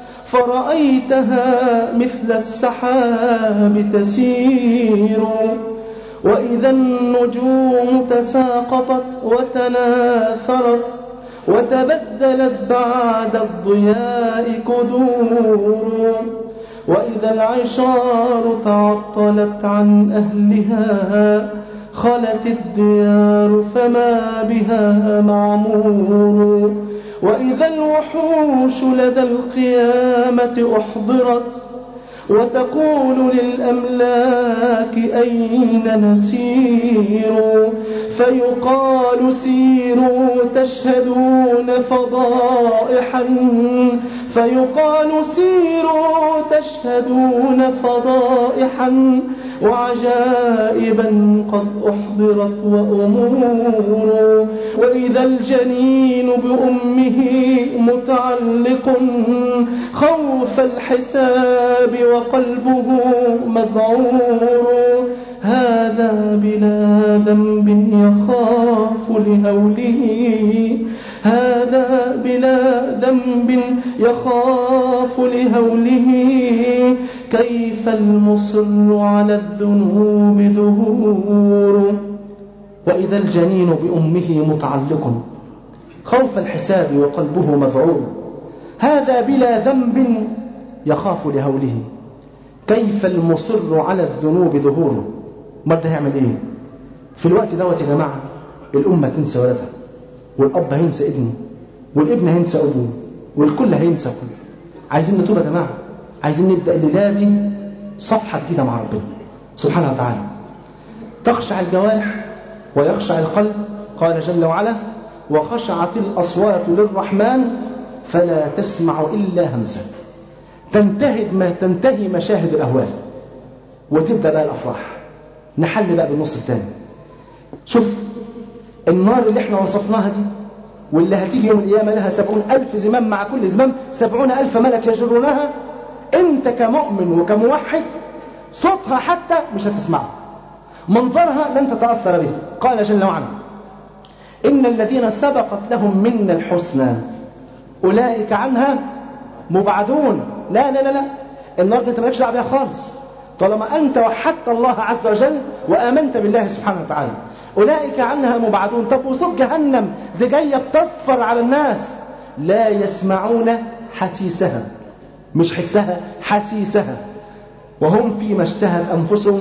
فرأيتها مثل السحاب تسير وإذا النجوم تساقطت وتناثرت وتبدلت بعد الضياء كدور وإذا العشار تعطلت عن أهلها خلت الديار فما بها معمور وإذا الوحوش لدى القيامة أحضرت وتقول للأملاك أين نسير فيقال سيروا تشهدون فضائحا فيقال سيروا تشهدون فضائحا وعجائبا قد أحضرت وأمور وإذا الجنين بأمه متعلق خوف الحساب وقلبه مذعور هذا بلا ذنب يخاف لهوله هذا بلا ذنب يخاف لهوله كيف المصر على الذنوب دهور وإذا الجنين بأمه متعلق خوف الحساب وقلبه مذعور هذا بلا ذنب يخاف لهوله كيف المصر على الذنوب ظهوره امال ده هيعمل ايه في الوقت دوت يا جماعه الامه تنسى ولدها والاب هينسى ابنه والابن هينسى ابوه والكل هينسى كله عايزين نتوب يا جماعه عايزين نبدا الليله دي صفحه جديده مع ربنا سبحانه وتعالى تخشع الجوارح ويخشع القلب قال جل وعلا وخشعت الاصوات للرحمن فلا تسمع الا همسا تنتهي ما تنتهي مشاهد الاهوال وتبدا بقى الافراح نحل بقى بالنص الثاني شوف النار اللي احنا وصفناها دي واللي هتيجي يوم القيامة لها سبعون ألف زمام مع كل زمام سبعون ألف ملك يجرونها أنت كمؤمن وكموحد صوتها حتى مش هتسمعه منظرها لن تتأثر به قال جل وعلا إن الذين سبقت لهم منا الحسنى أولئك عنها مبعدون لا لا لا لا النار دي مالكش دعوه بيها خالص طالما أنت وحدت الله عز وجل وآمنت بالله سبحانه وتعالى أولئك عنها مبعدون طب وصوت جهنم دي جاية بتصفر على الناس لا يسمعون حسيسها مش حسها حسيسها وهم فيما اشتهت أنفسهم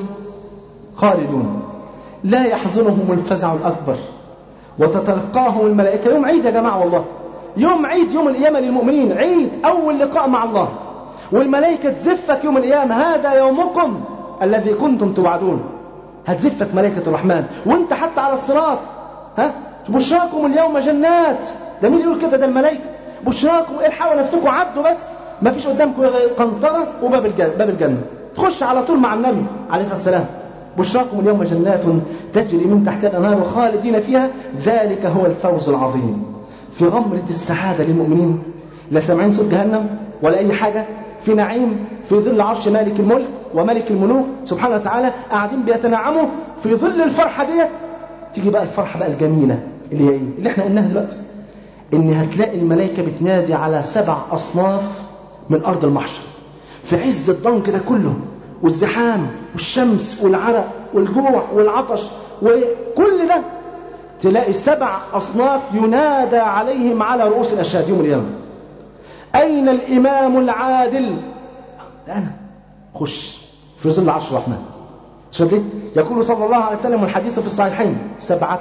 خالدون لا يحزنهم الفزع الأكبر وتتلقاهم الملائكة يوم عيد يا جماعة والله يوم عيد يوم القيامة للمؤمنين عيد أول لقاء مع الله والملائكة تزفك يوم القيامة هذا يومكم الذي كنتم توعدون هتزفك ملائكة الرحمن وانت حتى على الصراط ها بشراكم اليوم جنات ده مين يقول كده ده الملائكة بشراكم الحقوا نفسكم عدوا بس ما فيش قدامكم غير قنطرة وباب الجنة باب الجنة تخش على طول مع النبي عليه الصلاة والسلام بشراكم اليوم جنات تجري من تحتها الأنهار خالدين فيها ذلك هو الفوز العظيم في غمرة السعادة للمؤمنين لا سامعين صوت جهنم ولا أي حاجة في نعيم في ظل عرش مالك الملك وملك الملوك سبحانه وتعالى قاعدين بيتنعموا في ظل الفرحة ديت تيجي بقى الفرحة بقى الجميلة اللي هي ايه؟ اللي احنا قلناها دلوقتي ان هتلاقي الملائكة بتنادي على سبع أصناف من أرض المحشر في عز الضنك ده كله والزحام والشمس والعرق والجوع والعطش وكل ده تلاقي سبع أصناف ينادى عليهم على رؤوس الأشهاد يوم القيامة أين الإمام العادل ده أنا خش في ظل عرش الرحمن شوف يقول صلى الله عليه وسلم الحديث في الصحيحين سبعة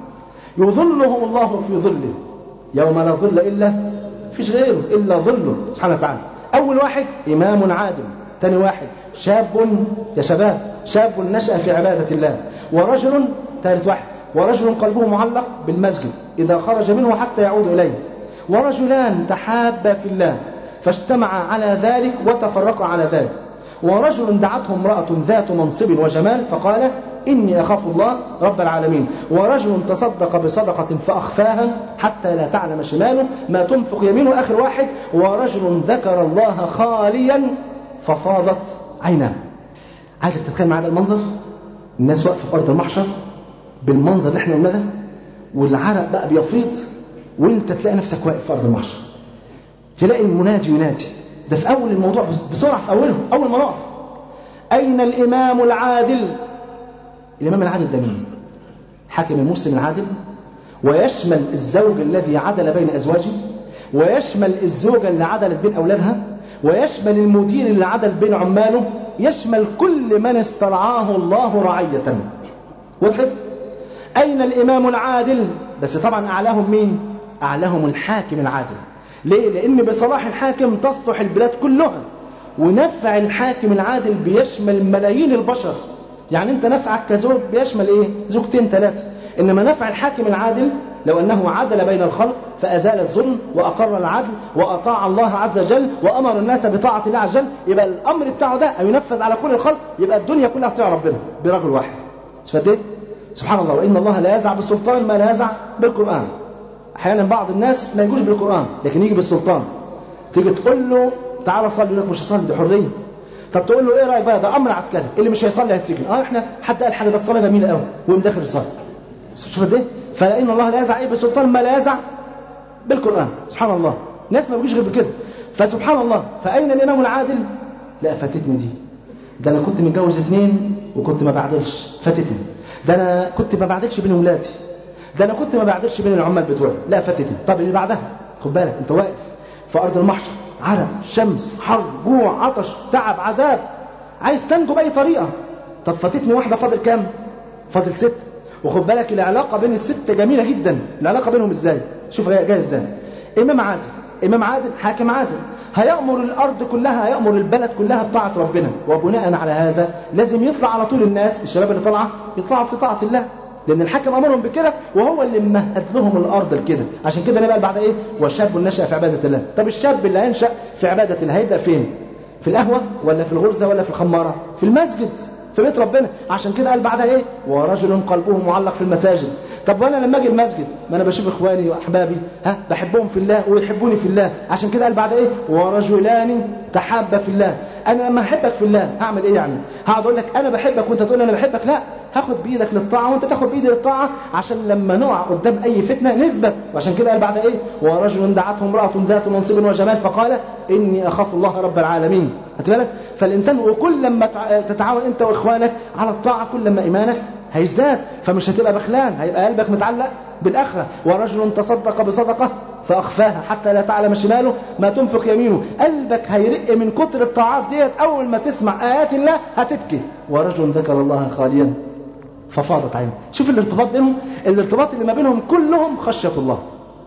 يظلهم الله في ظله يوم لا ظل إلا فيش غيره إلا ظله سبحانه وتعالى أول واحد إمام عادل ثاني واحد شاب يا شباب شاب نشأ في عبادة الله ورجل ثالث واحد ورجل قلبه معلق بالمسجد إذا خرج منه حتى يعود إليه ورجلان تحابا في الله فاجتمعا على ذلك وتفرقا على ذلك ورجل دعته امرأة ذات منصب وجمال فقال إني أخاف الله رب العالمين ورجل تصدق بصدقة فأخفاها حتى لا تعلم شماله ما تنفق يمينه آخر واحد ورجل ذكر الله خاليا ففاضت عيناه عايزك تتخيل معانا المنظر الناس واقفة في أرض المحشر بالمنظر اللي احنا قلنا ده والعرق بقى بيفيض وانت تلاقي نفسك واقف في أرض المحشر تلاقي المنادي ينادي ده في أول الموضوع بسرعة في أوله أول ما نقف أين الإمام العادل الإمام العادل ده مين حاكم المسلم العادل ويشمل الزوج الذي عدل بين أزواجه ويشمل الزوجة اللي عدلت بين أولادها ويشمل المدير اللي عدل بين عماله يشمل كل من استرعاه الله رعية وضحت أين الإمام العادل بس طبعا أعلاهم مين أعلاهم الحاكم العادل ليه لأن بصلاح الحاكم تصلح البلاد كلها ونفع الحاكم العادل بيشمل ملايين البشر يعني انت نفعك كزوج بيشمل ايه زوجتين ثلاثة انما نفع الحاكم العادل لو انه عدل بين الخلق فازال الظلم واقر العدل واطاع الله عز وجل وامر الناس بطاعه الله عز وجل يبقى الامر بتاعه ده ان ينفذ على كل الخلق يبقى الدنيا كلها تطيع ربنا برجل واحد فديت سبحان الله وان الله لا يزع بالسلطان ما لا يزع بالقران احيانا بعض الناس ما يجوش بالقران لكن يجي بالسلطان تيجي تقول له تعالى صلي يقول لك مش هصلي دي حريه طب تقول له ايه رايك بقى ده امر عسكري اللي مش هيصلي هيتسجن اه احنا حد قال حاجه ده الصلاه جميله قوي ويقوم داخل يصلي شوف قد ايه فلان الله لا يزع ايه بالسلطان ما لا يزع بالقران سبحان الله ناس ما بيجوش غير بكده فسبحان الله فاين الامام العادل لا فاتتني دي ده انا كنت متجوز اثنين وكنت ما بعدلش فاتتني ده انا كنت ما بعدلش بين ولادي ده انا كنت ما بعدلش بين العمال بتوعي لا فاتتني طب اللي بعدها خد بالك انت واقف في ارض المحشر عرق شمس حر جوع عطش تعب عذاب عايز تنجو باي طريقه طب فاتتني واحده فاضل كام فاضل ست وخد بالك العلاقه بين الست جميله جدا العلاقه بينهم ازاي شوف جايه جاي ازاي امام عادل امام عادل حاكم عادل هيأمر الأرض كلها هيأمر البلد كلها بطاعة ربنا وبناء على هذا لازم يطلع على طول الناس الشباب اللي طالعة يطلعوا في طاعة الله لأن الحاكم أمرهم بكده وهو اللي مهد لهم الأرض لكده عشان كده نبقى بعد إيه وشاب نشأ في عبادة الله طب الشاب اللي هينشأ في عبادة الله هيبدأ فين في القهوة ولا في الغرزة ولا في الخمارة في المسجد في بيت ربنا عشان كده قال بعدها ايه ورجل قلبه معلق في المساجد طب وانا لما اجي المسجد ما انا بشوف اخواني واحبابي ها بحبهم في الله ويحبوني في الله عشان كده قال بعد ايه ورجلان تحابا في الله انا لما احبك في الله هعمل ايه يعني هقعد اقول لك انا بحبك وانت تقول انا بحبك لا هاخد بايدك للطاعه وانت تاخد بايدي للطاعه عشان لما نقع قدام اي فتنه نثبت وعشان كده قال بعد ايه ورجل دعته امراه ذات منصب وجمال فقال اني اخاف الله رب العالمين بالك فالانسان وكل لما تتعاون انت واخوانك على الطاعه كل لما ايمانك هيزداد فمش هتبقى بخلان هيبقى قلبك متعلق بالاخره ورجل تصدق بصدقه فاخفاها حتى لا تعلم شماله ما تنفق يمينه قلبك هيرق من كتر الطاعات ديت اول ما تسمع ايات الله هتبكي ورجل ذكر الله خاليا ففاضت عينه شوف الارتباط بينهم الارتباط اللي ما بينهم كلهم خشيه الله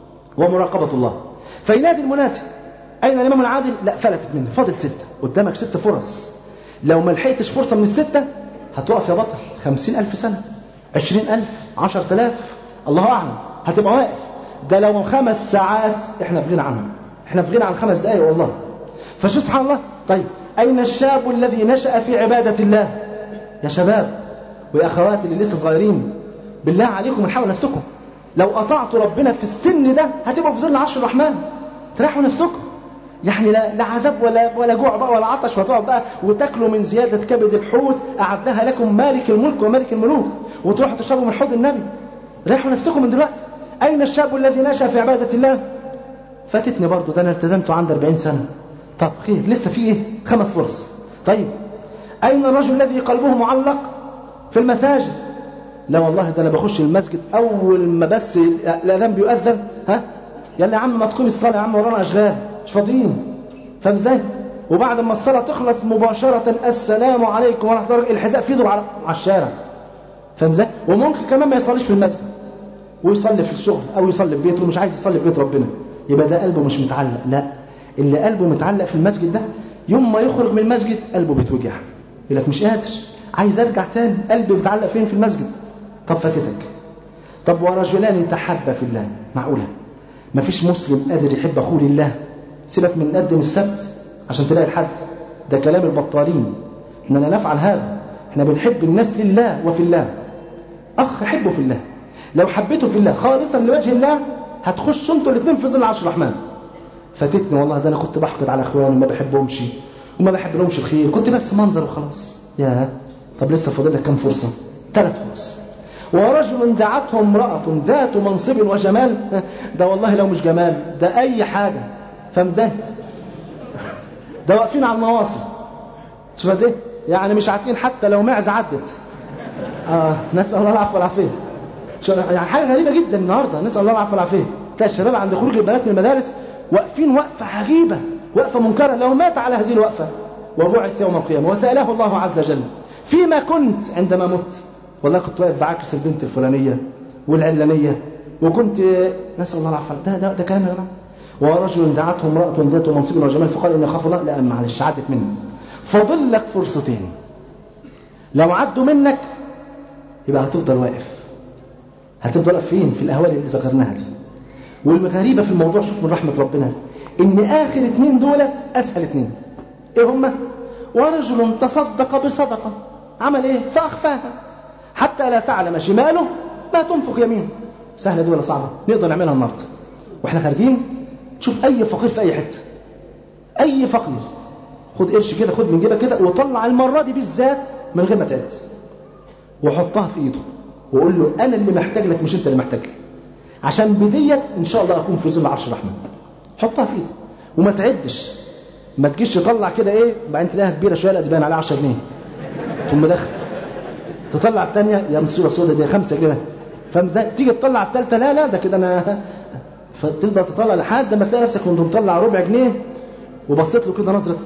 ومراقبه الله فينادي المنادي أين الإمام العادل؟ لا فلتت منه فاضل ستة قدامك ست فرص لو ما لحقتش فرصة من الستة هتقف يا بطل خمسين ألف سنة عشرين ألف عشر تلاف الله أعلم هتبقى واقف ده لو خمس ساعات احنا في غنى عنهم احنا في غنى عن خمس دقايق والله فشوف سبحان الله طيب أين الشاب الذي نشأ في عبادة الله يا شباب ويا أخواتي اللي لسه صغيرين بالله عليكم الحقوا نفسكم لو أطعتوا ربنا في السن ده هتبقوا في ظل عرش الرحمن تريحوا نفسكم يعني لا, لا عذاب ولا ولا جوع بقى ولا عطش وتقعد بقى وتاكلوا من زياده كبد الحوت اعدها لكم مالك الملك وملك الملوك وتروحوا تشربوا من حوض النبي ريحوا نفسكم من دلوقتي اين الشاب الذي نشا في عباده الله فاتتني برضه ده انا التزمت عند 40 سنه طب خير لسه في ايه خمس فرص طيب اين الرجل الذي قلبه معلق في المساجد لا والله ده انا بخش المسجد اول ما بس الاذان بيؤذن ها يلا يا عم ما تقوم الصلاه يا عم ورانا اشغال مش فاضيين فاهم ازاي؟ وبعد ما الصلاه تخلص مباشره السلام عليكم ورحمه الله الحذاء في ايده على على الشارع فاهم ازاي؟ وممكن كمان ما يصليش في المسجد ويصلي في الشغل او يصلي في بيته ومش عايز يصلي في بيت ربنا يبقى ده قلبه مش متعلق لا اللي قلبه متعلق في المسجد ده يوم ما يخرج من المسجد قلبه بيتوجع يقول لك مش قادر عايز ارجع تاني قلبي متعلق فين في المسجد طب فاتتك طب ورجلان تحبا في الله معقوله ما فيش مسلم قادر يحب اخوه لله سيبك من نقدم السبت عشان تلاقي الحد ده كلام البطالين اننا نفعل هذا احنا بنحب الناس لله وفي الله اخ حبه في الله لو حبيته في الله خالصا لوجه الله هتخشوا انتوا الاثنين في ظل عرش الرحمن فاتتني والله ده انا كنت بحقد على اخواني ما بحبهمش وما بحب لهمش الخير كنت بس منظر وخلاص يا طب لسه فاضل لك كام فرصه ثلاث فرص ورجل دعته امرأة ذات منصب وجمال ده والله لو مش جمال ده أي حاجة فاهم ازاي؟ ده واقفين على النواصي شوف قد ايه؟ يعني مش عارفين حتى لو معزة عدت آه نسأل الله العفو والعافية يعني حاجة غريبة جدا النهاردة نسأل الله العفو والعافية تلاقي الشباب عند خروج البنات من المدارس واقفين وقفة عجيبة وقفة منكرة لو مات على هذه الوقفة وبعث يوم القيامة وسأله الله عز وجل فيما كنت عندما مت والله كنت واقف بعاكس البنت الفلانية والعلانية وكنت نسأل الله العفو ده ده, ده كلام يا جماعة ورجل دعته امرأة ذات منصب وجمال فقال إني أخاف الله لا معلش عدت مني فاضل لك فرصتين لو عدوا منك يبقى هتفضل واقف هتفضل واقف فين في الأهوال اللي ذكرناها دي والغريبة في الموضوع شوف من رحمة ربنا إن آخر اتنين دولت أسهل اتنين إيه هما ورجل تصدق بصدقة عمل إيه فأخفاها حتى لا تعلم شماله ما تنفق يمينه سهلة دي ولا صعبة نقدر نعملها النهارده واحنا خارجين شوف اي فقير في اي حته اي فقير خد قرش كده خد من جيبك كده وطلع المره دي بالذات من غير ما تعد وحطها في ايده وقول له انا اللي محتاج لك مش انت اللي محتاج لي عشان بديت ان شاء الله اكون في ظل عرش الرحمن حطها في ايده وما تعدش ما تجيش تطلع كده ايه بعدين تلاقيها كبيره شويه لا تبان عليها 10 جنيه ثم دخل تطلع الثانيه يا مصيبه سودة دي 5 جنيه فاهم ازاي؟ تيجي تطلع الثالثه لا لا ده كده انا فتفضل تطلع لحد ما تلاقي نفسك وانت مطلع ربع جنيه وبصيت له كده نظره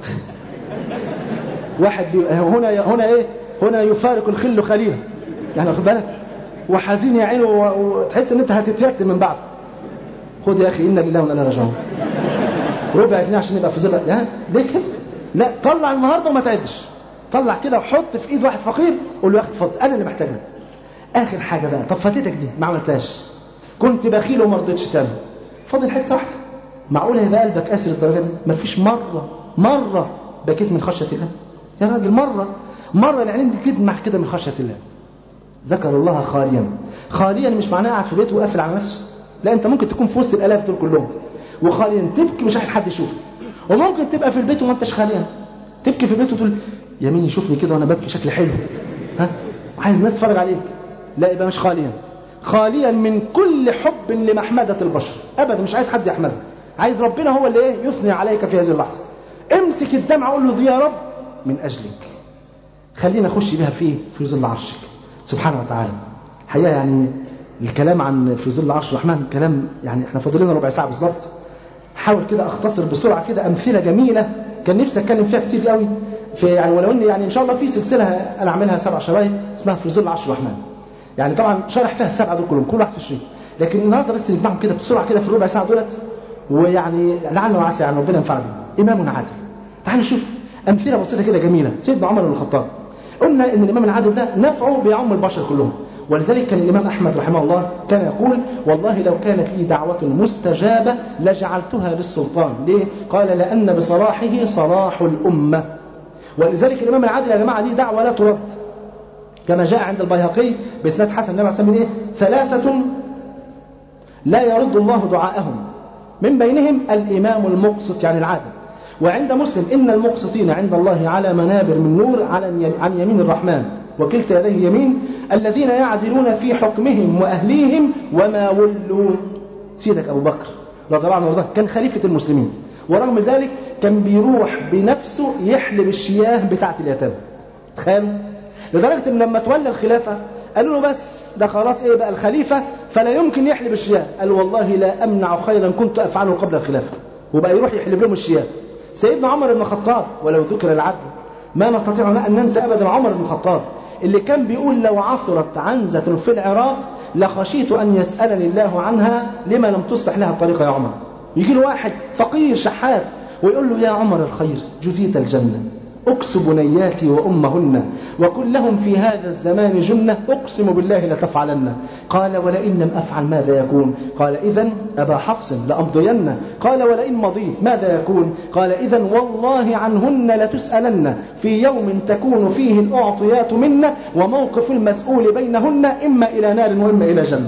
واحد بي... هنا هنا ايه هنا يفارق الخل خليله يعني واخد بالك وحزين يا عيني و- وتحس ان انت هتتيتم من بعض خد يا اخي انا لله وانا اليه راجعون ربع جنيه عشان يبقى في ظل لا ليه كده لا طلع النهارده وما تعدش طلع كده وحط في ايد واحد فقير قول له يا اخي اتفضل انا اللي محتاجها اخر حاجه بقى طب فاتتك دي ما عملتهاش كنت بخيل وما رضيتش تعمل فاضل حته واحده معقوله يبقى قلبك قاسي للدرجه دي مفيش مره مره بكيت من خشيه الله يا راجل مره مره العينين دي تدمع كده من خشيه الله ذكر الله خاليا خاليا مش معناه قاعد في بيته وقافل على نفسه لا انت ممكن تكون في وسط الالاف دول كلهم وخاليا تبكي مش عايز حد يشوفك وممكن تبقى في البيت وما انتش خاليا تبكي في البيت وتقول يا مين يشوفني كده وانا ببكي شكلي حلو ها عايز الناس تتفرج عليك لا يبقى مش خاليا خاليا من كل حب لمحمدة البشر ابدا مش عايز حد يحمدها عايز ربنا هو اللي ايه يثني عليك في هذه اللحظه امسك الدمعه قول له دي يا رب من اجلك خلينا نخش بها فيه في ظل عرشك سبحانه وتعالى حقيقه يعني الكلام عن في ظل عرش الرحمن كلام يعني احنا فاضل لنا ربع ساعه بالظبط حاول كده اختصر بسرعه كده امثله جميله كان نفسي اتكلم فيها كتير قوي في يعني ولو ان يعني ان شاء الله في سلسله انا اعملها سبع شرايط اسمها في ظل عرش الرحمن يعني طبعا شرح فيها السبعه دول كلهم كل واحد في شيء لكن النهارده بس نجمعهم كده بسرعه كده في الربع ساعه دولت ويعني لعل وعسى يعني ربنا ينفعنا بيهم امام عادل تعال نشوف امثله بسيطه كده جميله سيدنا عمر بن الخطاب قلنا ان الامام العادل ده نفعه بيعم البشر كلهم ولذلك كان الامام احمد رحمه الله كان يقول والله لو كانت لي دعوه مستجابه لجعلتها للسلطان ليه قال لان بصلاحه صلاح الامه ولذلك الامام العادل يا جماعه ليه دعوه لا ترد كما جاء عند البيهقي باسناد حسن النبي عليه الصلاه والسلام ايه ثلاثه لا يرد الله دعاءهم من بينهم الامام المقسط يعني العادل وعند مسلم إن المقسطين عند الله على منابر من نور على عن يمين الرحمن وكلتا يديه يمين الذين يعدلون في حكمهم وأهليهم وما ولوا سيدك أبو بكر رضي الله عنه وارضاه كان خليفة المسلمين ورغم ذلك كان بيروح بنفسه يحلب الشياه بتاعة اليتامى تخيل لدرجة إن لما تولى الخلافة قالوا له بس ده خلاص ايه بقى الخليفة فلا يمكن يحلب الشياه قال والله لا أمنع خيرا كنت أفعله قبل الخلافة وبقى يروح يحلب لهم الشياه سيدنا عمر بن الخطاب ولو ذكر العدل ما نستطيع أن ننسى أبدا عمر بن الخطاب اللي كان بيقول لو عثرت عنزة في العراق لخشيت أن يسألني الله عنها لما لم تصلح لها الطريقة يا عمر يجي له واحد فقير شحات ويقول له يا عمر الخير جزيت الجنة أكس بنياتي وأمهن وكن لهم في هذا الزمان جنة أقسم بالله لتفعلن قال ولئن لم أفعل ماذا يكون قال إذا أبا حفص لأمضين قال ولئن مضيت ماذا يكون قال إذا والله عنهن لتسألن في يوم تكون فيه الأعطيات منا وموقف المسؤول بينهن إما إلى نار وإما إلى جنة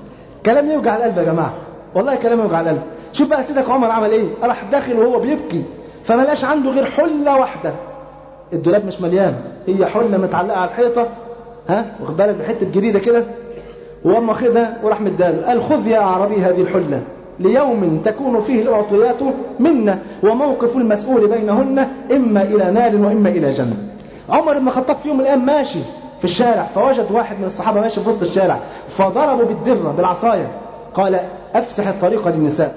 كلام يوجع القلب يا جماعة والله كلام يوجع القلب شوف بقى سيدك عمر عمل ايه راح داخل وهو بيبكي فما لقاش عنده غير حله واحده الدولاب مش مليان هي حله متعلقه على الحيطه ها واخد بالك بحته جريده كده وقام واخدها وراح مداله قال خذ يا اعرابي هذه الحله ليوم تكون فيه الاعطيات منا وموقف المسؤول بينهن اما الى نار واما الى جنه عمر بن الخطاب في يوم من الايام ماشي في الشارع فوجد واحد من الصحابه ماشي في وسط الشارع فضربه بالدره بالعصايه قال افسح الطريق للنساء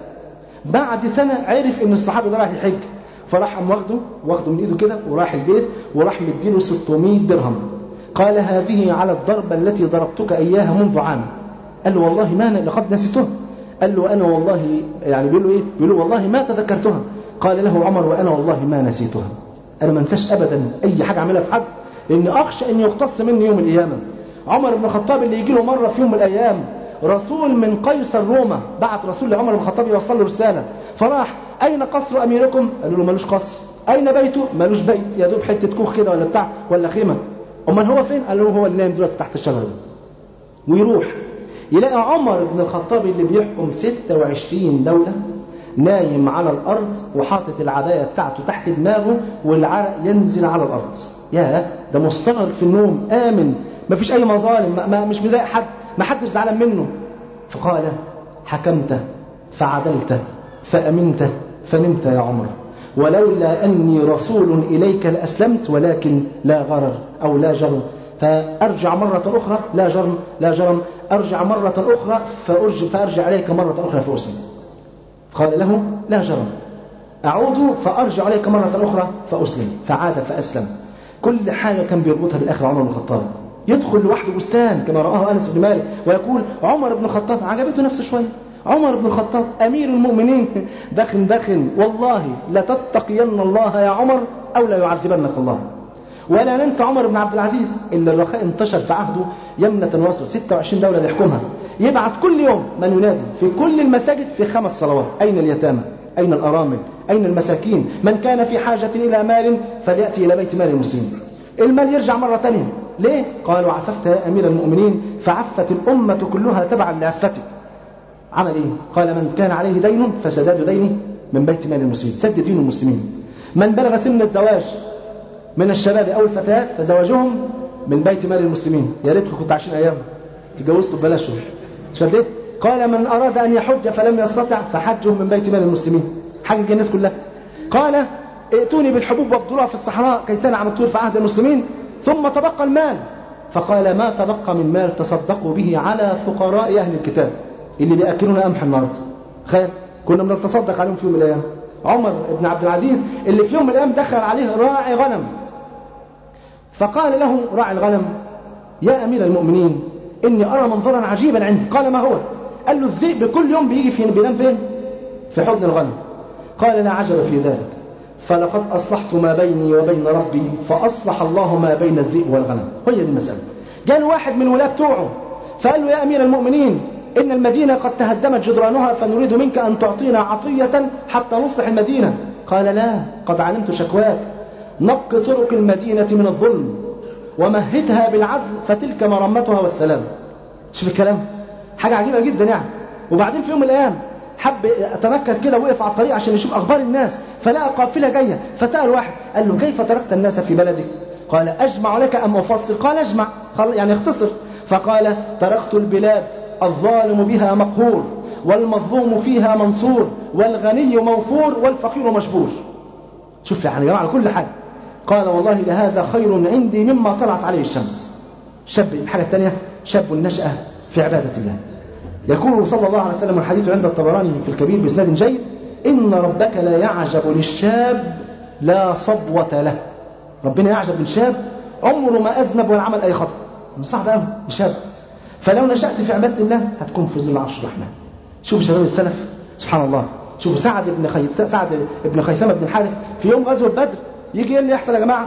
بعد سنه عرف ان الصحابي ده رايح يحج فراح قام واخده واخده من ايده كده وراح البيت وراح مديله 600 درهم قال هذه على الضربة التي ضربتك إياها منذ عام قال له والله ما أنا لقد نسيتها قال له أنا والله يعني بيقول له إيه بيقول له والله ما تذكرتها قال له عمر وأنا والله ما نسيتها أنا ما انساش أبدا أي حاجة أعملها في حد لأني أخشى أن يقتص مني يوم القيامة عمر بن الخطاب اللي يجي له مرة في يوم من الأيام رسول من قيصر روما بعت رسول لعمر بن الخطاب يوصل له رسالة فراح أين قصر أميركم؟ قالوا له ملوش قصر أين بيته؟ ملوش بيت يا دوب حتة كوخ كده ولا بتاع ولا خيمة أمال هو فين؟ قال له هو اللي نايم دلوقتي تحت الشجرة دي ويروح يلاقي عمر بن الخطاب اللي بيحكم 26 دولة نايم على الأرض وحاطط العباية بتاعته تحت دماغه والعرق ينزل على الأرض يا ده مستغرق في النوم آمن ما فيش أي مظالم ما ما مش مضايق حد ما حدش زعلان منه فقال حكمت فعدلت فأمنت فنمت يا عمر ولولا أني رسول إليك لأسلمت ولكن لا غرر أو لا جرم فأرجع مرة أخرى لا جرم لا جرم أرجع مرة أخرى فأرجع, فأرجع عليك مرة أخرى فأسلم قال له لا جرم أعود فأرجع إليك مرة أخرى فأسلم فعاد فأسلم كل حاجة كان بيربطها بالآخر عمر بن الخطاب يدخل لوحده بستان كما رآه أنس بن مالك ويقول عمر بن الخطاب عجبته نفسه شوية عمر بن الخطاب أمير المؤمنين دخن دخن والله لتتقين الله يا عمر أو لا يعذبنك الله ولا ننسى عمر بن عبد العزيز اللي الرخاء انتشر في عهده يمنة وصل 26 دولة بيحكمها يبعث كل يوم من ينادي في كل المساجد في خمس صلوات أين اليتامى أين الأرامل أين المساكين من كان في حاجة إلى مال فليأتي إلى بيت مال المسلمين المال يرجع مرة ثانية ليه؟ قالوا عففت يا أمير المؤمنين فعفت الأمة كلها تبعا لعفتك عمل إيه؟ قال من كان عليه دين فسداد دينه من بيت مال المسلمين سد دين المسلمين من بلغ سن الزواج من الشباب أو الفتيات فزواجهم من بيت مال المسلمين يا ريتكم كنتوا عايشين أيام تجوزتوا ببلاش شديت قال من أراد أن يحج فلم يستطع فحجه من بيت مال المسلمين حج الناس كلها قال ائتوني بالحبوب وابدلوها في الصحراء كي تنعم الطيور في عهد المسلمين ثم تبقى المال فقال ما تبقى من مال تصدقوا به على فقراء أهل الكتاب اللي بيأكلون قمح النهارده خير كنا بنتصدق عليهم في يوم من الأيام عمر بن عبد العزيز اللي في يوم من الأيام دخل عليه راعي غنم فقال له راعي الغنم يا أمير المؤمنين إني أرى منظرا عجيبا عندي قال ما هو قال له الذئب كل يوم بيجي فين بينام فين في حضن الغنم قال لا عجب في ذلك فلقد أصلحت ما بيني وبين ربي فأصلح الله ما بين الذئب والغنم هي دي المسألة جاء واحد من ولاة توعه فقال له يا أمير المؤمنين إن المدينة قد تهدمت جدرانها فنريد منك أن تعطينا عطية حتى نصلح المدينة قال لا قد علمت شكواك نق طرق المدينة من الظلم ومهدها بالعدل فتلك مرمتها والسلام شوف الكلام حاجة عجيبة جدا يعني وبعدين في يوم من الأيام حب أتنكر كده وقف على الطريق عشان يشوف أخبار الناس فلقى قافلة جاية فسأل واحد قال له كيف تركت الناس في بلدك قال أجمع لك أم أفصل قال أجمع يعني اختصر فقال تركت البلاد الظالم بها مقهور والمظلوم فيها منصور والغني موفور والفقير مجبور شوف يعني يا جماعة كل حاجة قال والله لهذا خير عندي مما طلعت عليه الشمس شاب الحاجة الثانية شاب نشأ في عبادة الله يقول صلى الله عليه وسلم الحديث عند الطبراني في الكبير بإسناد جيد إن ربك لا يعجب للشاب لا صبوة له ربنا يعجب من شاب عمره ما أذنب ولا عمل أي خطأ صعب قوي شاب فلو نشأت في عبادة الله هتكون في ظل عرش الرحمن شوف شباب السلف سبحان الله شوف سعد بن خيث سعد بن خيثمة بن الحارث في يوم غزوة بدر يجي ايه اللي يحصل يا جماعة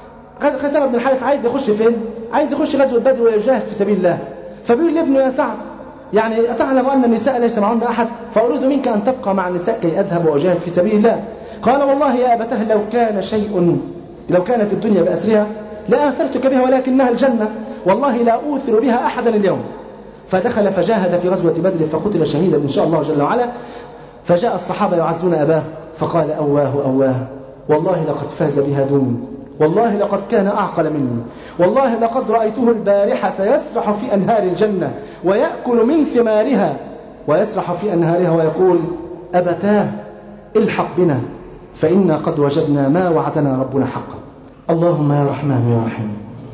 خيثمة بن الحارث عايز يخش فين عايز يخش غزوة بدر ويجاهد في سبيل الله فبيقول لابنه يا سعد يعني أتعلم أن النساء ليس معهن أحد فأريد منك أن تبقى مع النساء كي أذهب وأجاهد في سبيل الله قال والله يا أبتاه لو كان شيء لو كانت الدنيا بأسرها لآثرتك بها ولكنها الجنة والله لا أوثر بها أحدا اليوم فدخل فجاهد في غزوة بدر فقتل شهيدا إن شاء الله جل وعلا فجاء الصحابة يعزون أباه فقال أواه أواه والله لقد فاز بها دوني والله لقد كان أعقل مني والله لقد رأيته البارحة يسرح في أنهار الجنة ويأكل من ثمارها ويسرح في أنهارها ويقول أبتاه الحق بنا فإنا قد وجدنا ما وعدنا ربنا حقا اللهم يا رحمن يا رحيم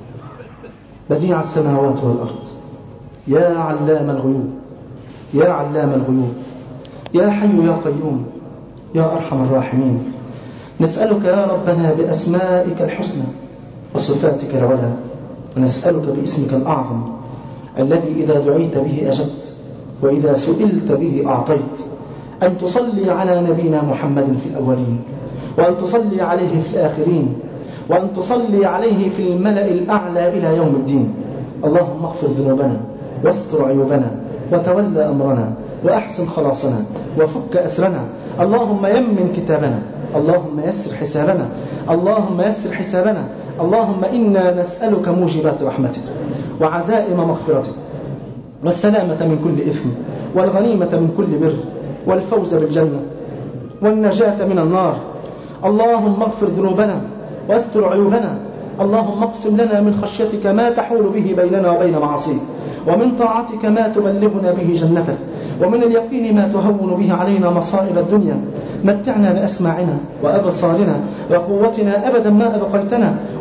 بديع السماوات والأرض يا علام الغيوب يا علام الغيوب يا حي يا قيوم يا أرحم الراحمين نسألك يا ربنا بأسمائك الحسنى وصفاتك العلى ونسألك باسمك الأعظم الذي إذا دعيت به أجبت وإذا سئلت به أعطيت أن تصلي على نبينا محمد في الأولين وأن تصلي عليه في الآخرين وأن تصلي عليه في الملأ الأعلى إلى يوم الدين اللهم اغفر ذنوبنا واستر عيوبنا وتولى أمرنا وأحسن خلاصنا وفك أسرنا اللهم يمن كتابنا اللهم يسر حسابنا اللهم يسر حسابنا اللهم إنا نسألك موجبات رحمتك وعزائم مغفرتك والسلامة من كل إثم والغنيمة من كل بر والفوز بالجنة والنجاة من النار اللهم اغفر ذنوبنا واستر عيوبنا اللهم اقسم لنا من خشيتك ما تحول به بيننا وبين معاصيك ومن طاعتك ما تبلغنا به جنتك ومن اليقين ما تهون به علينا مصائب الدنيا متعنا بأسماعنا وأبصارنا وقوتنا أبدا ما أبقيتنا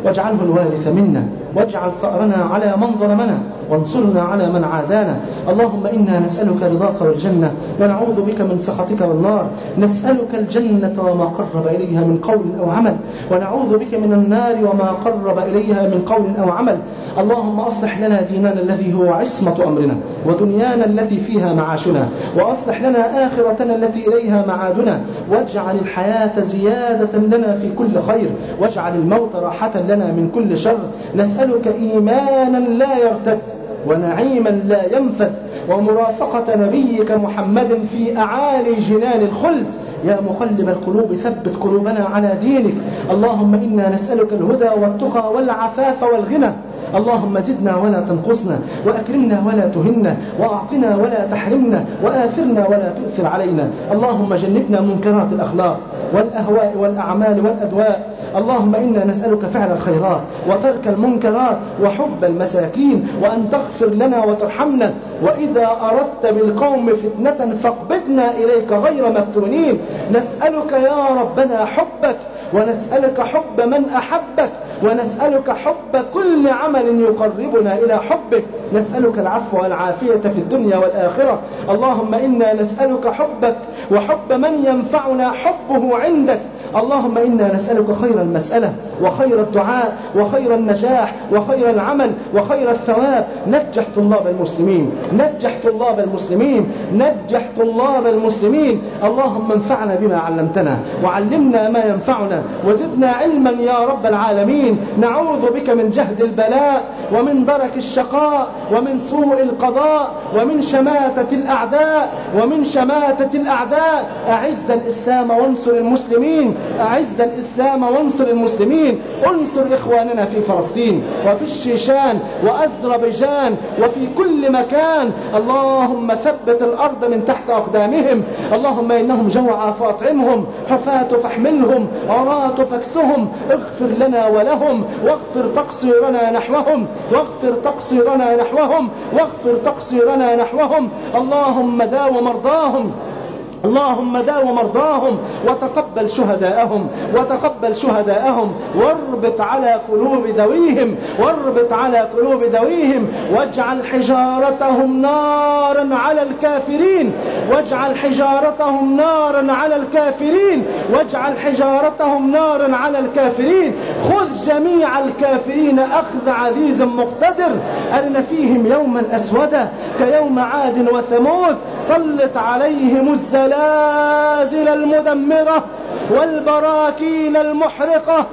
واجعله الوارث منا واجعل ثأرنا على من ظلمنا وانصرنا على من عادانا اللهم إنا نسألك رضاك والجنة ونعوذ بك من سخطك والنار نسألك الجنة وما قرب إليها من قول أو عمل ونعوذ بك من النار وما قرب إليها من قول أو عمل اللهم أصلح لنا ديننا الذي هو عصمة أمرنا ودنيانا التي فيها معاشنا وأصلح لنا آخرتنا التي إليها معادنا واجعل الحياة زيادة لنا في كل خير واجعل الموت راحة لنا من كل شر نسألك إيمانا لا يرتد ونعيما لا ينفد ومرافقة نبيك محمد في أعالي جنان الخلد يا مقلب القلوب ثبت قلوبنا على دينك اللهم إنا نسألك الهدى والتقى والعفاف والغنى اللهم زدنا ولا تنقصنا وأكرمنا ولا تهنا وأعطنا ولا تحرمنا وآثرنا ولا تؤثر علينا اللهم جنبنا منكرات الأخلاق والأهواء والأعمال والأدواء اللهم إنا نسألك فعل الخيرات وترك المنكرات وحب المساكين وأن تغفر لنا وترحمنا وإذا أردت بالقوم فتنة فاقبضنا إليك غير مفتونين نسألك يا ربنا حبك ونسألك حب من أحبك ونسألك حب كل عمل يقربنا إلى حبك نسألك العفو والعافية في الدنيا والآخرة اللهم إنا نسألك حبك وحب من ينفعنا حبه عندك اللهم إنا نسألك خير المسألة وخير الدعاء وخير النجاح وخير العمل وخير الثواب نجح طلاب المسلمين نجح طلاب المسلمين نجح طلاب المسلمين اللهم انفعنا بما علمتنا وعلمنا ما ينفعنا وزدنا علما يا رب العالمين نعوذ بك من جهد البلاء ومن درك الشقاء ومن سوء القضاء ومن شماتة الأعداء ومن شماتة الأعداء أعز الإسلام وانصر المسلمين أعز الإسلام وانصر المسلمين انصر إخواننا في فلسطين وفي الشيشان وأذربيجان وفي كل مكان اللهم ثبت الأرض من تحت أقدامهم اللهم إنهم جوعى فأطعمهم حفاة فاحملهم عراة فاكسهم اغفر لنا ولهم واغفر تقصيرنا نحوهم واغفر تقصيرنا نحوهم واغفر تقصيرنا نحوهم اللهم داو مرضاهم اللهم داو مرضاهم وتقبل شهداءهم وتقبل شهداءهم واربط على قلوب ذويهم واربط على قلوب ذويهم واجعل حجارتهم نارا على الكافرين واجعل حجارتهم نارا على الكافرين واجعل حجارتهم نارا على الكافرين خذ جميع الكافرين أخذ عزيز مقتدر أرن فيهم يوما أسودا كيوم عاد وثمود سلط عليهم الزلال الزلازل المدمرة والبراكين المحرقة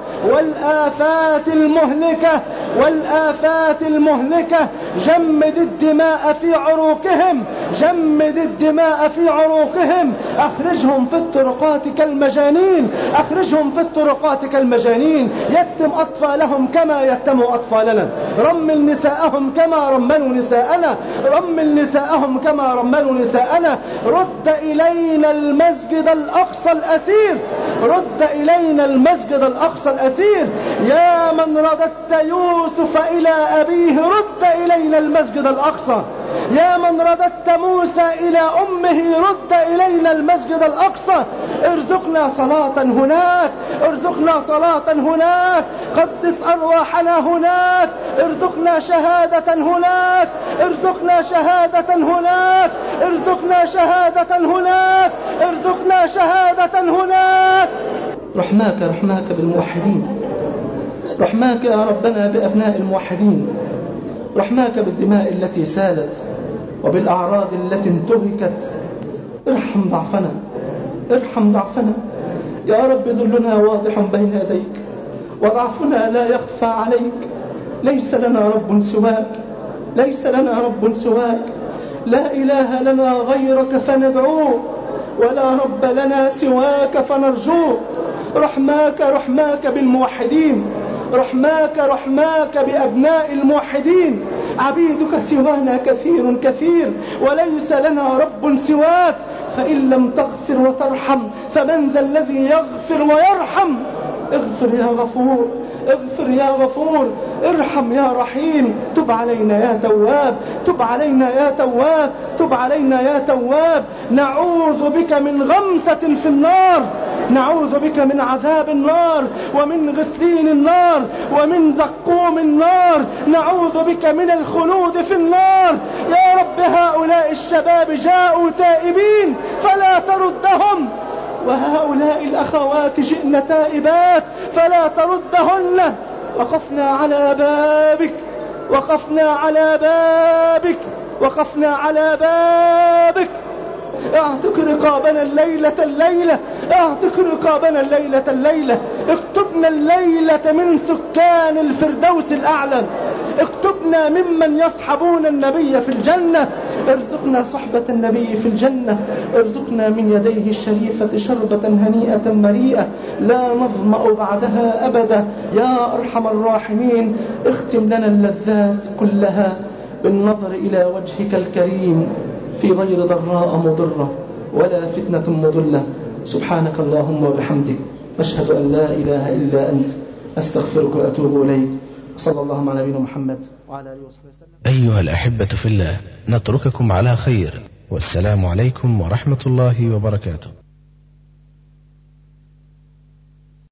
والآفات المهلكة والآفات المهلكة جمد الدماء في عروقهم جمد الدماء في عروقهم أخرجهم في الطرقات كالمجانين أخرجهم في الطرقات كالمجانين يتم أطفالهم كما يتم أطفالنا رمل نساءهم كما رملوا نساءنا رمل نساءهم كما رملوا نساءنا رد إلينا المسجد الأقصى الأسير رد إلينا المسجد الأقصى الأسير يا من رددت يوسف إلى أبيه رد إلينا المسجد الأقصى يا من رددت موسى إلى أمه رد إلينا المسجد الأقصى ارزقنا صلاة هناك ارزقنا صلاة هناك قدس أرواحنا هناك ارزقنا شهادة هناك ارزقنا شهادة هناك ارزقنا شهادة هناك ارزقنا شهادة هناك رحماك رحماك بالموحدين رحماك يا ربنا بأبناء الموحدين رحماك بالدماء التي سالت وبالأعراض التي انتهكت ارحم ضعفنا ارحم ضعفنا يا رب ذلنا واضح بين يديك وضعفنا لا يخفى عليك ليس لنا رب سواك ليس لنا رب سواك لا إله لنا غيرك فندعوه ولا رب لنا سواك فنرجوه رحماك رحماك بالموحدين رحماك رحماك بأبناء الموحدين عبيدك سوانا كثير كثير وليس لنا رب سواك فإن لم تغفر وترحم فمن ذا الذي يغفر ويرحم اغفر يا غفور اغفر يا غفور ارحم يا رحيم تب علينا يا تواب تب علينا يا تواب تب علينا يا تواب نعوذ بك من غمسة في النار نعوذ بك من عذاب النار ومن غسلين النار ومن زقوم النار نعوذ بك من الخلود في النار يا رب هؤلاء الشباب جاءوا تائبين فلا تردهم وهؤلاء الأخوات جئن تائبات فلا تردهن وقفنا على بابك وقفنا على بابك وقفنا على بابك اعتق رقابنا الليلة الليلة اعتق رقابنا الليلة الليلة اكتبنا الليلة من سكان الفردوس الأعلى اكتبنا ممن يصحبون النبي في الجنة ارزقنا صحبة النبي في الجنة ارزقنا من يديه الشريفة شربة هنيئة مريئة لا نظمأ بعدها أبدا يا أرحم الراحمين اختم لنا اللذات كلها بالنظر إلى وجهك الكريم في غير ضراء مضرة ولا فتنة مضلة سبحانك اللهم وبحمدك أشهد أن لا إله إلا أنت أستغفرك وأتوب إليك صلى الله على نبينا محمد وعلى آله وصحبه وسلم أيها الأحبة في الله نترككم على خير والسلام عليكم ورحمة الله وبركاته